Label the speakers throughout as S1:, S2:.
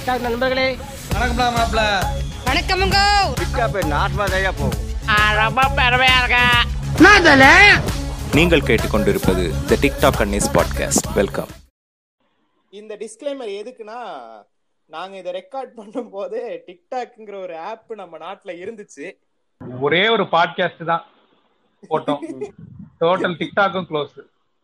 S1: TikTok நண்பர்களே
S2: வணக்கம்டா மாப்ள
S3: வணக்கமுங்க
S4: நீங்கள் கேட்டுக்கொண்டிருப்பது த டிக்டாக் அன்னிஸ் பாட்காஸ்ட் வெல்கம்
S5: இந்த டிஸ்க்ளைமர் எதுக்குன்னா நாங்க இதை ரெக்கார்ட் பண்ணும் போது டிக்டாக்ங்கிற ஒரு ஆப் நம்ம நாட்டுல இருந்துச்சு
S2: ஒரே ஒரு பாட்காஸ்ட் தான் போட்டோம் டோட்டல் டிக்டாக்கும் க்ளோஸ்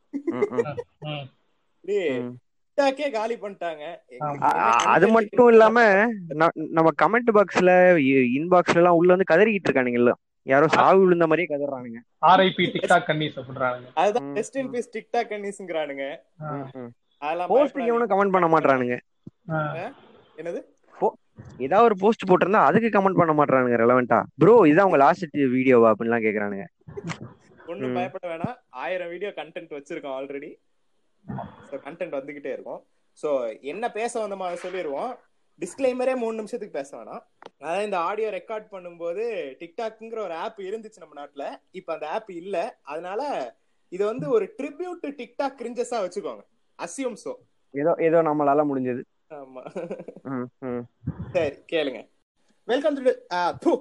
S5: டிக்டாக்கே காலி பண்ணிட்டாங்க
S6: அ- அ- அது மட்டும் இல்லாம ந- நம்ம கமெண்ட் பாக்ஸ்ல இன்பாக்ஸ்ல எல்லாம் உள்ள வந்து கதறிக்கிட்டு இருக்கானுங்கல்ல யாரோ சாவு விழுந்த மாதிரியே கதறானுங்க
S2: ஆர்ஐபி டிக்டாக் கன்னிஸ் அப்படின்றாங்க
S5: அதுதான்
S6: ம்.
S5: பெஸ்ட் இன் பீஸ் டிக்டாக் கன்னிஸ்ங்கிறானுங்க அதெல்லாம்
S6: போஸ்ட்
S5: பயப்படாதீங்க.
S6: எவனும் கமெண்ட் பண்ண மாட்டானுங்க
S5: என்னது
S6: ஏதாவது ஒரு போஸ்ட் போட்டிருந்தா அதுக்கு கமெண்ட் பண்ண மாட்டானுங்க ரெலவெண்டா ப்ரோ இதான் உங்க லாஸ்ட் வீடியோவா அப்படின்லாம் கேக்குறானுங்க
S5: ஒண்ணும்
S6: ம்.
S5: பயப்பட வேணாம் ஆயிரம் வீடியோ கண்டென்ட் வச்சிருக்கோம் ஆல்ரெடி ஸோ கண்டென்ட் வந்துகிட்டே இருக்கும் ஸோ என்ன பேச வந்தோமோ அதை சொல்லிடுவோம் டிஸ்க்ளைமரே மூணு நிமிஷத்துக்கு பேச வேணாம் அதாவது இந்த ஆடியோ ரெக்கார்ட் பண்ணும்போது டிக்டாக்ங்கிற ஒரு ஆப் இருந்துச்சு நம்ம நாட்டுல இப்போ அந்த ஆப் இல்ல அதனால இது வந்து ஒரு ட்ரிபியூட் டு டிக்டாக் கிரிஞ்சஸா வச்சுக்கோங்க அசியூம் சோ
S6: ஏதோ ஏதோ நம்மளால முடிஞ்சது
S5: ஆமா
S6: ம், ம்.
S5: சரி கேளுங்க welcome to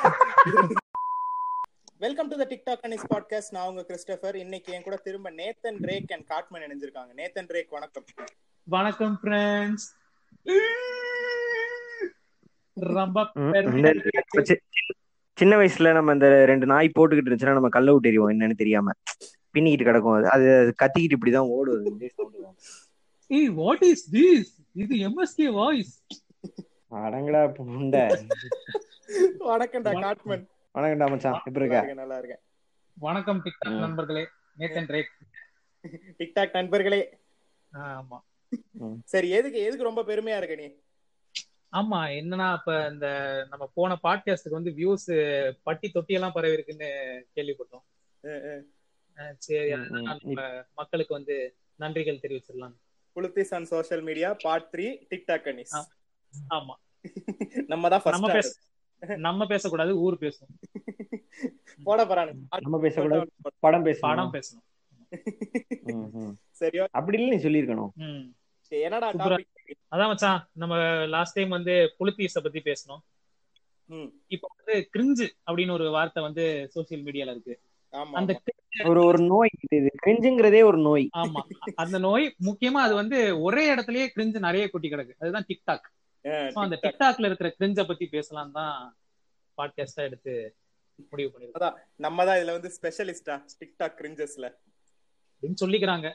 S5: welcome to the TikTok அனிஸ் பாட்காஸ்ட் நான் உங்க கிறிஸ்டபர் இன்னைக்கு என் கூட திரும்ப நேத்தன் ரேக் அண்ட் காட்மன் இணைஞ்சிருக்காங்க நேத்தன் ரேக் வணக்கம்
S2: வணக்கம் ஃப்ரெண்ட்ஸ் ரொம்ப
S6: ம்,
S2: பெருமையா
S6: இந்த
S2: இருக்கு.
S6: சி- சின்ன வயசுல நம்ம இந்த ரெண்டு நாய் போட்டுக்கிட்டு இருந்துச்சுன்னா நம்ம கல்ல விட்டு எறிவோம் என்னன்னு தெரியாம பின்னிக்கிட்டு கிடக்கும் அது அது அது கத்திக்கிட்டு இப்படிதான் ஓடுவது இதே sound தான்.
S2: ஏய் வாட் இஸ் திஸ் இது எம்எஸ்கே வாய்ஸ்
S6: அடங்கடா புண்டை
S5: வணக்கம்டா காட்மன்
S6: வணக்கம்டா மச்சான் எப்படி
S5: நல்லா
S6: இருக்க
S5: இருக்கேன் நல்லா இருக்கேன்
S2: வணக்கம் டிக்டாக்
S6: ம்.
S2: நண்பர்களே நேத்தன் ரேக்
S5: டிக்டாக் நண்பர்களே
S2: ஆமா
S5: சரி எதுக்கு எதுக்கு ரொம்ப பெருமையா இருக்க நீ
S2: ஆமா என்னன்னா இப்ப இந்த நம்ம போன பாட்காஸ்டுக்கு வந்து வியூஸ் பட்டி தொட்டி எல்லாம் பரவி இருக்குன்னு கேள்விப்பட்டோம்
S5: அஹ் அஹ்.
S2: அஹ் சரி
S6: ம், ம்.
S2: அதனால நம்ம மக்களுக்கு வந்து நன்றிகள் தெரிவிச்சிடலாம்
S5: புளுத்திஸ் on social media part three TikTok அனிஸ்
S2: ஆ. ஆமா
S5: நம்ம தான்
S2: நம்ம பேச
S5: ஃபர்ஸ்ட்
S2: நம்ம பேசக்கூடாது ஊர் பேசணும்
S5: போட போறானுங்க
S6: நம்ம பேசக்கூடாது படம் பேசணும்
S2: படம் பேசணும்
S6: ம், ம்.
S5: சரியோ
S6: அப்படி இல்லை நீ சொல்லியிருக்கணும்
S2: ம்
S5: சரி, என்னடா
S2: சூப்பரா.
S5: டாபிக்
S2: அதான் மச்சான் நம்ம லாஸ்ட் டைம் வந்து புலித்தீஸ பத்தி பேசணும்
S5: ம்
S2: இப்போ வந்து கிரிஞ்சு அப்படின்னு ஒரு வார்த்தை வந்து சோசியல் மீடியால இருக்கு
S5: ஆமா
S2: அந்த
S5: ஆமா.
S2: cringe-
S6: ஒரு ஒரு நோய் இது இது கிரிஞ்சுங்கிறதே ஒரு நோய்
S2: ஆமா அந்த நோய் முக்கியமா அது வந்து ஒரே இடத்துலயே கிரிஞ்சு நிறைய கொட்டி கிடக்கு அதுதான் டிக்டாக்
S5: அஹ்
S2: So, அந்த
S5: TikTok.
S2: டிக்டாக்ல இருக்கிற கிரிஞ்ச பத்தி பேசலாம் தான் பாட்காஸ்டா எடுத்து முடிவு பண்ணிருக்கோம்
S5: நம்ம தான் இதுல வந்து ஸ்பெஷலிஸ்டா டிக்டாக் கிரிஞ்சஸ்ல
S2: அப்படின்னு சொல்லிக்கிறாங்க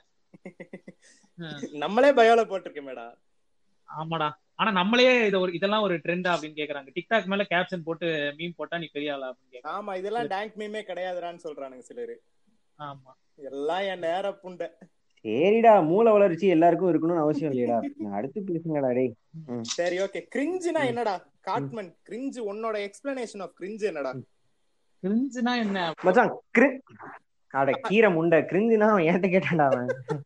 S2: அஹ்,
S5: நம்மளே பயோல போட்டிருக்கேன் மேடா
S2: ஆமாடா ஆனா நம்மளே இத ஒரு இதெல்லாம் ஒரு ட்ரெண்டா அப்படின்னு கேக்குறாங்க டிக்டாக் மேல கேப்ஷன் போட்டு மீம் போட்டா நீ பெரிய ஆளா அப்படின்னு கேக்குறாங்க
S5: ஆமா இதெல்லாம் டேங்க் மீமே கிடையாதுடான்னு சொல்றானுங்க சிலரு
S2: ஆமா
S5: எல்லாம் என் நேர புண்டை
S6: சரிடா மூளை வளர்ச்சி எல்லாருக்கும் இருக்கணும்னு அவசியம் இல்லையடா அடுத்து பேசுங்கடா டேய்
S5: சரி ஓகே கிரிஞ்சுனா என்னடா காட்மன் கிரிஞ்சு உன்னோட எக்ஸ்பிளனேஷன் ஆஃப் கிரிஞ்சு என்னடா
S2: கிரிஞ்சுனா என்ன
S6: மச்சான் கிரி அட கீரை முண்டை கிரிஞ்சுனா அவன் என்கிட்ட கேட்டான்டா அவன்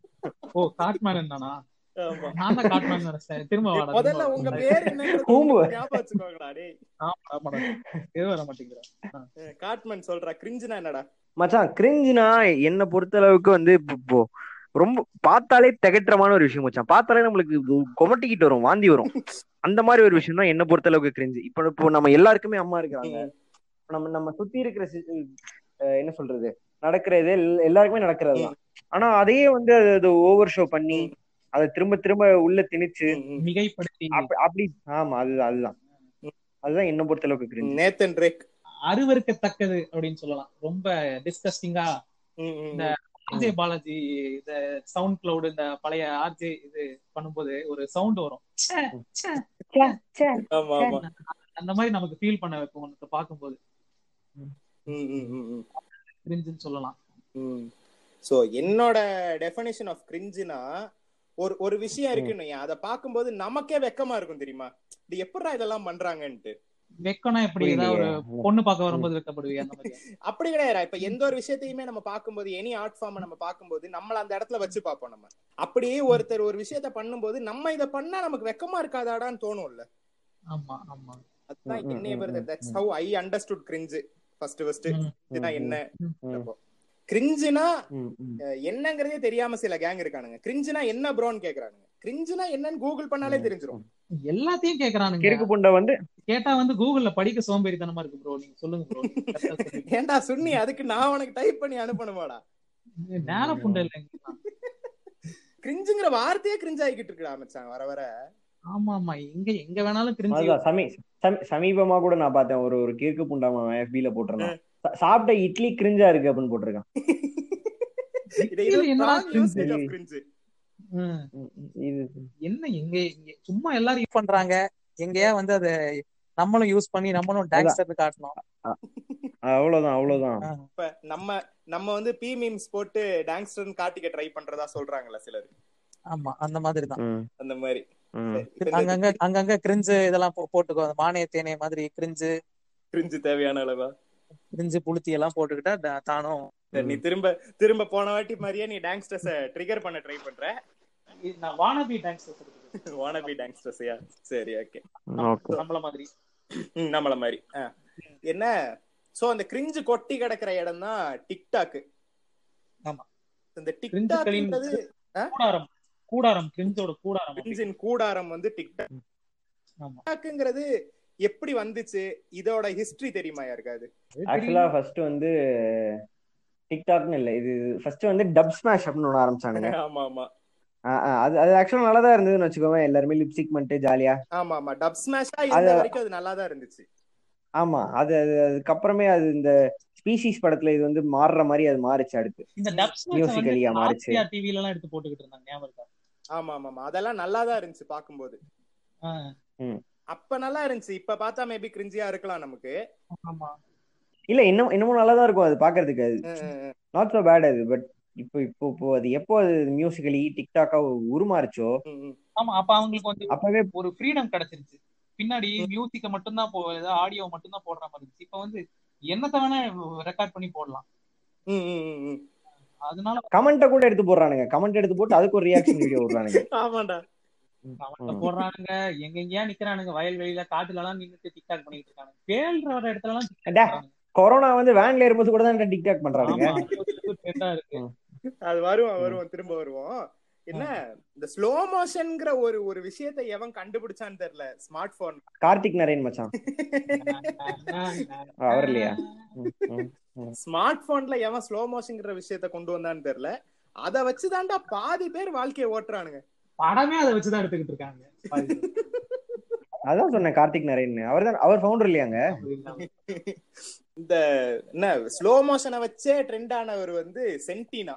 S2: ஓ காட்மேன் என்னன்னா
S5: ஆமா.
S2: நான் தான் காட்மேன் நினைச்சேன் திரும்ப வாடா
S5: முதல்ல
S2: திரும்ப
S5: உங்க
S2: வாடா.
S5: பேர் என்னங்கிறது
S6: பூம்பு.
S5: ஞாபகம் வச்சுக்கோங்கடா டேய்
S2: ஆமா, ஆமாடா. இது வர மாட்டேங்கிறா
S5: அஹ் காட்மன் சொல்றா கிரிஞ்சுனா என்னடா
S6: மச்சான் கிரிஞ்சுனா என்னை பொறுத்த அளவுக்கு வந்து இப்போ- இப்போ ரொம்ப பார்த்தாலே திகற்றமான ஒரு விஷயம் மச்சான் பார்த்தாலே நம்மளுக்கு இது கொமட்டிக்கிட்டு வரும் வாந்தி வரும் அந்த மாதிரி ஒரு விஷயம் தான் என்னை பொறுத்த அளவுக்கு கிரிஞ்சு இப்போ இப்போ நம்ம எல்லாருக்குமே அம்மா இருக்கிறாங்க இப்ப நம்ம நம்ம சுத்தி இருக்கிற சி- அஹ் என்ன சொல்றது நடக்கிறது எல்- எல்லாருக்குமே நடக்கிறது தான் ஆனா அதையே வந்து அது- அது ஓவர் ஷோ பண்ணி அதை திரும்ப திரும்ப உள்ள திணிச்சு
S5: ம், ம்.
S2: மிகைப்படுத்தி
S6: அப்ப- அப்படி ஆமா அதுதான் அதுதான் அதுதான் என்ன பொறுத்த அளவுக்கு கிரிஞ்சு
S5: நேத்தன் ரேக்
S2: அருவருக்கத்தக்கது அப்படின்னு சொல்லலாம் ரொம்ப டிஸ்கஸ்டிங்கா
S5: ம், ம்,
S2: இந்த ஆர்ஜே பாலாஜி இந்த சவுண்ட் கிளவுட் இந்த பழைய ஆர்ஜே இது பண்ணும்போது ஒரு சவுண்ட் வரும் ச்சே, ச்சே.
S5: ஆமா ஆமா
S2: அந்த மாதிரி நமக்கு ஃபீல் பண்ண வைக்கும் உனக்கு பார்க்கும்போது
S5: ம், ம், ம், ம்.
S2: கிரிஞ்சுன்னு சொல்லலாம்
S5: சோ என்னோட டெஃபினேஷன் ஆஃப் கிரிஞ்சுனா ஒரு ஒரு விஷயம் இருக்குன்னு வையேன். அதை பார்க்கும்போது நமக்கே வெக்கமா இருக்கும் தெரியுமா இது எப்படிடா இதெல்லாம் பண்றாங்கன்ட்டு
S2: வெக்கம்னா எப்படி ஏதாவது ஒரு
S6: புரியலையே.
S2: பொண்ணு பார்க்க வரும்போது வெக்கப்படுவீங்க அந்த மாதிரி
S5: அப்படி கிடையாது இப்ப எந்த ஒரு விஷயத்தையுமே நம்ம பார்க்கும்போது எனி ஆர்ட் ஃபார்ம் நம்ம பார்க்கும்போது நம்மள அந்த இடத்துல வச்சு பார்ப்போம் நம்ம அப்படியே ஒருத்தர் ஒரு விஷயத்த பண்ணும்போது நம்ம இத பண்ணா நமக்கு வெக்கமா இருக்காதாடான்னு தோணும்ல
S2: ஆமா ஆமா
S5: அதுதான்
S6: ம், ம்,
S5: என்னைய
S6: ம்,
S5: வருது
S6: ம்,
S5: தட்ஸ்
S6: ம்.
S5: How I understood cringe first first
S2: ம்,
S5: இதுனா என்ன
S6: ம்,
S5: கிரிஞ்சுனா
S6: ம், ம்.
S5: என்னங்கறதே தெரியாம சில கேங் இருக்கானுங்க கிரிஞ்சுனா என்ன ப்ரோன்னு கேக்குறானுங்க கிரிஞ்சுனா என்னன்னு கூகுள் பண்ணாலே தெரிஞ்சிரும்
S2: எல்லாத்தையும் கேக்குறானுங்க
S6: கிறுக்கு புண்டை வந்து
S2: கேட்டா வந்து கூகுள்ல படிக்க சோம்பேறித்தனமா இருக்கு ப்ரோ நீங்க சொல்லுங்க ப்ரோ
S5: ஏன்டா சுன்னி அதுக்கு நான் உனக்கு டைப் பண்ணி அனுப்பணுமாடா
S2: நேர புண்டை இல்லைங்க
S5: கிரிஞ்சுங்கிற வார்த்தையே கிரிஞ்ச் ஆகிக்கிட்டு இருக்குடா மச்சான் வர வர
S2: ஆமா ஆமா எங்க எங்க வேணாலும் கிரிஞ்சு
S6: அதுதான் சமீ சமீ- சமீபமா கூட நான் பார்த்தேன் ஒரு ஒரு கிறுக்கு புண்டாம எஃபில போட்டிருந்தான் சா- சாப்பிட்ட இட்லி கிரிஞ்சா இருக்கு அப்படின்னு போட்டிருக்கான்
S5: இது
S2: இது
S5: இது
S2: என்னடா
S5: strong
S2: cringe?
S5: usage of cringe.
S2: ம்.
S6: ம், இது
S2: என்ன எங்க இங்க சும்மா எல்லாரும் யூஸ் பண்றாங்க எங்கயா வந்து அத நம்மளும் யூஸ் பண்ணி நம்மளும் டாக்ஸ்டர் காட்டணும்
S6: அவ்வளவுதான் அவ்வளவுதான்
S2: ஆ.
S5: இப்ப நம்ம நம்ம வந்து பி மீம்ஸ் போட்டு டாங்ஸ்டர் காட்டிக்க ட்ரை பண்றதா சொல்றாங்கல்ல சிலர்
S2: ஆமா அந்த மாதிரி தான்
S6: ம்,
S5: அந்த மாதிரி
S6: ம்.
S5: இப்ப இந்த
S2: அங்கங்க அங்கங்க கிரிஞ்சு இதெல்லாம் போ- போட்டுக்கோ அந்த மானிய தேனே மாதிரி கிரிஞ்சு
S5: cringe தேவையான அளவா
S2: கிரிஞ்சு புளுத்தி எல்லாம் போட்டுக்கிட்டா த- தானும்
S5: சரி, நீ திரும்ப திரும்ப போன வாட்டி மாதிரியே நீ டாங்ஸ்டர்ஸ ட்ரிகர் பண்ண ட்ரை பண்ற
S2: நான் வானபி டாக்ஸ்டர்
S5: வான பி டாங்ஸ்டர்ஸையா சரி ஓகே
S6: ஓகே
S2: நம்மள மாதிரி
S5: நம்மள மாதிரி ஆ. என்ன சோ அந்த கிரிஞ்சு கொட்டி கிடக்குற இடம் தான் டிக்டாக்
S2: ஆமா.
S5: இந்த
S2: கிரிஞ்சுகளின்
S5: டிக்டாக்ன்றது
S2: கூடாரம் கூடாரம் கிரிஞ்சோட கூடாரம் அப்படி.
S5: கிரிஞ்சின் கூடாரம் வந்து டிக்டாக்
S2: ஆமா
S5: டிக்டாக்ங்கிறது எப்படி வந்துச்சு இதோட ஹிஸ்டரி தெரியுமா யாருக்காது
S6: ஆக்சுவலா ஃபர்ஸ்ட் வந்து டிக்டாக்னு இல்ல இது ஃபர்ஸ்ட் வந்து டப் ஸ்மாஷ் அப்படின்னு ஒண்ணு ஆரம்பிச்சானுங்க
S5: ஆமா ஆமா
S6: ஆ, ஆ, அது அது ஆக்சுவலா நல்லா தான் இருந்ததுன்னு வச்சுக்கோங்க எல்லாருமே லிப்ஸ்டிக் பண்ணிட்டு ஜாலியா
S5: ஆமா ஆமா டப் ஸ்மாஷா இருந்த
S6: அது-
S5: வரைக்கும் அது நல்லா தான் இருந்துச்சு
S6: ஆமா அது அது அதுக்கப்புறமே அது இந்த ஸ்பீசிஸ் படத்துல இது வந்து மாறுற மாதிரி அது மாறுச்சு அடுத்து
S2: இந்த டப்ஸ்
S6: Musically ஆ மாறுச்சு.
S2: ஆசியா டிவில எல்லாம் எடுத்து போட்டுக்கிட்டு இருந்தாங்க ஞாபகம் இருக்கா
S5: ஆமா ஆமா ஆமா அதெல்லாம் நல்லா தான் இருந்துச்சு பாக்கும்போது
S2: ஆ,
S5: அப்ப நல்லா இருந்துச்சு இப்ப பார்த்தா மேபி கிரிஞ்சியா இருக்கலாம் நமக்கு
S2: ஆமா
S6: இல்ல இன்னும் இன்னமும் நல்லா தான் இருக்கும் அது பாக்குறதுக்கு அது
S5: ah ah ah.
S6: Not so bad அது பட் இப்போ இப்போ இப்போ அது எப்போ அது மியூசிக்கலி டிக்டாக்கா உருமாறுச்சோ
S5: ம், ம்.
S2: ஆமா அப்ப அவங்களுக்கு வந்து
S6: அப்பவே
S2: ஒரு ஃப்ரீடம் கிடைச்சிருச்சு பின்னாடி மியூசிக்க மட்டும்தான் போ ஆடியோ மட்டும்தான் போடுற மாதிரி இருந்துச்சு இப்ப வந்து என்னத்த வேணா ரெக்கார்ட் பண்ணி போடலாம்
S5: ம், ம், ம், ம்.
S2: அதனால
S6: கமெண்ட்டை கூட எடுத்து போடுறானுங்க கமெண்ட் எடுத்து போட்டு அதுக்கு ஒரு ரியாக்ஷன் வீடியோ விடுறானுங்க
S5: ஆமாண்டா
S2: அவன்கிட்ட போடுறானுங்க எங்க எங்கேயா நிக்கிறானுங்க வயல்வெளியில காட்டுல எல்லாம் நின்னுட்டு டிக்டாக் பண்ணிட்டு இருக்கானுங்க பேழ்ற இடத்துல எல்லாம் TikTok
S6: டே.
S2: பண்றானுங்க.
S6: கொரோனா வந்து வேன்ல ஏறும்போது கூட தான் டிக்டாக் பண்றானுங்க
S2: ஆமா அது ஒரு trend ஆ இருக்கு
S5: அது வருவோம் வருவோம் திரும்ப வருவோம் என்ன இந்த ஸ்லோ மோஷன்ங்கிற ஒரு ஒரு விஷயத்தை எவன் கண்டுபிடிச்சான்னு தெரியல ஸ்மார்ட் போன்
S6: கார்த்திக் நரேன் மச்சான் அவர் இல்லையா ம், ம், ம்.
S5: ஸ்மார்ட் போன்ல எவன் ஸ்லோ மோஷன்ங்கிற விஷயத்த கொண்டு வந்தான்னு தெரியல அத வச்சுதான்டா பாதி பேர் வாழ்க்கைய ஓட்டுறானுங்க
S2: படமே அதை வச்சுதான் எடுத்துக்கிட்டு இருக்காங்க
S6: அதான் சொன்னேன் கார்த்திக் நரேன் அவர் தான் அவர் ஃபவுண்டர் இல்லையாங்க
S5: இந்த என்ன ஸ்லோ மோஷனை வச்சே ட்ரெண்ட் ஆனவர் வந்து சென்டினா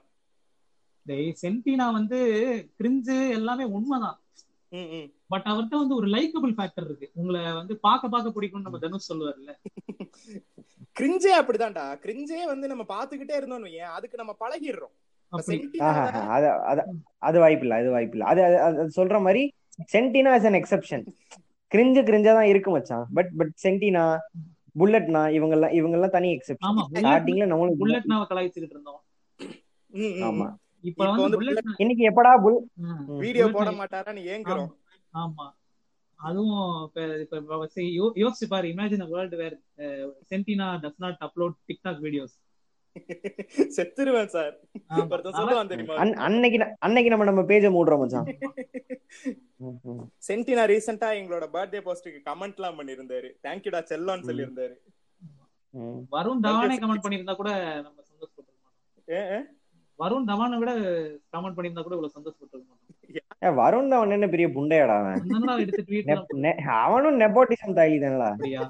S2: டேய் சென்டினா வந்து கிரிஞ்சு எல்லாமே உண்மைதான்
S5: ம், ம்.
S2: பட் அவர்கிட்ட வந்து ஒரு லைக்கபிள் ஃபேக்டர் இருக்கு உங்களை வந்து பார்க்க பார்க்க பிடிக்கும்னு நம்ம தனுஷ் சொல்லுவார்ல
S5: கிரிஞ்சே அப்படிதான்டா கிரிஞ்சே வந்து நம்ம பாத்துக்கிட்டே இருந்தோம்னு வையேன் அதுக்கு நம்ம பழகிடுறோம் இப்ப
S2: அப்படி
S5: சென்டினா
S6: ஆஹா, அது அது அது வாய்ப்பு இல்ல அது வாய்ப்பு இல்ல அது அது- அது அது சொல்ற மாதிரி சென்டினா இஸ் அன் எக்ஸெப்ஷன் கிரிஞ்சு கிரிஞ்சா தான் இருக்கு மச்சான் பட் பட் சென்டினா புல்லட்னா இவங்க எல்லாம் இவங்க எல்லாம் தனி எக்ஸெப்ஷன்
S2: ஆமா
S6: ஸ்டார்டிங்ல நம்மளுக்கு
S2: புல்லட் நாவ கலாய்ச்சிக்கிட்டு இருந்தோம்
S5: ம், ம்,
S6: ஆமா
S5: ம்.
S2: இப்ப
S5: இப்ப
S2: வந்து
S5: வந்து
S2: புல்லட்
S6: இன்னைக்கு எப்படா புல்
S5: வீடியோ போட மாட்டாரான்னு ஏங்குறோம்
S2: ஆமா அதுவும் இப்ப இப்ப see, யோ- யோசிச்சு பாரு இமேஜின் வேர்ல்டு வேர் சென்டினா does not upload TikTok videos
S5: செத்துருவேன் சார் ஒருத்தன் சொல்லுவான் தெரியுமா
S6: அன்- அன்னைக்கு ந- அன்னைக்கு நம்ம நம்ம பேஜ மூடுறோம் மச்சான் ம், ம்.
S5: சென்டினா ரீசெண்டா எங்களோட பர்த்டே போஸ்டுக்கு கமெண்ட் எல்லாம் பண்ணிருந்தாரு தேங்க்யூடா செல்லோன்னு சொல்லியிருந்தாரு
S6: ம்.
S2: வருண் தவானே கமெண்ட் பண்ணியிருந்தா கூட நம்ம சந்தோஷப்பட்டிருக்க மாட்டோம்
S5: ஏ, ஏ?
S2: வருண் தவானை விட கமெண்ட் பண்ணியிருந்தா கூட இவ்வளவு சந்தோஷப்பட்டிருக்க மாட்டோம்
S6: ஏ, வருண் தான் என்ன பெரிய புண்டையாடா அவன்
S2: என்னடா எடுத்து ட்வீட்
S6: நெப்- நெ- அவனும் நெப்போட்டிசம் தாயி தானடா
S2: அப்படியா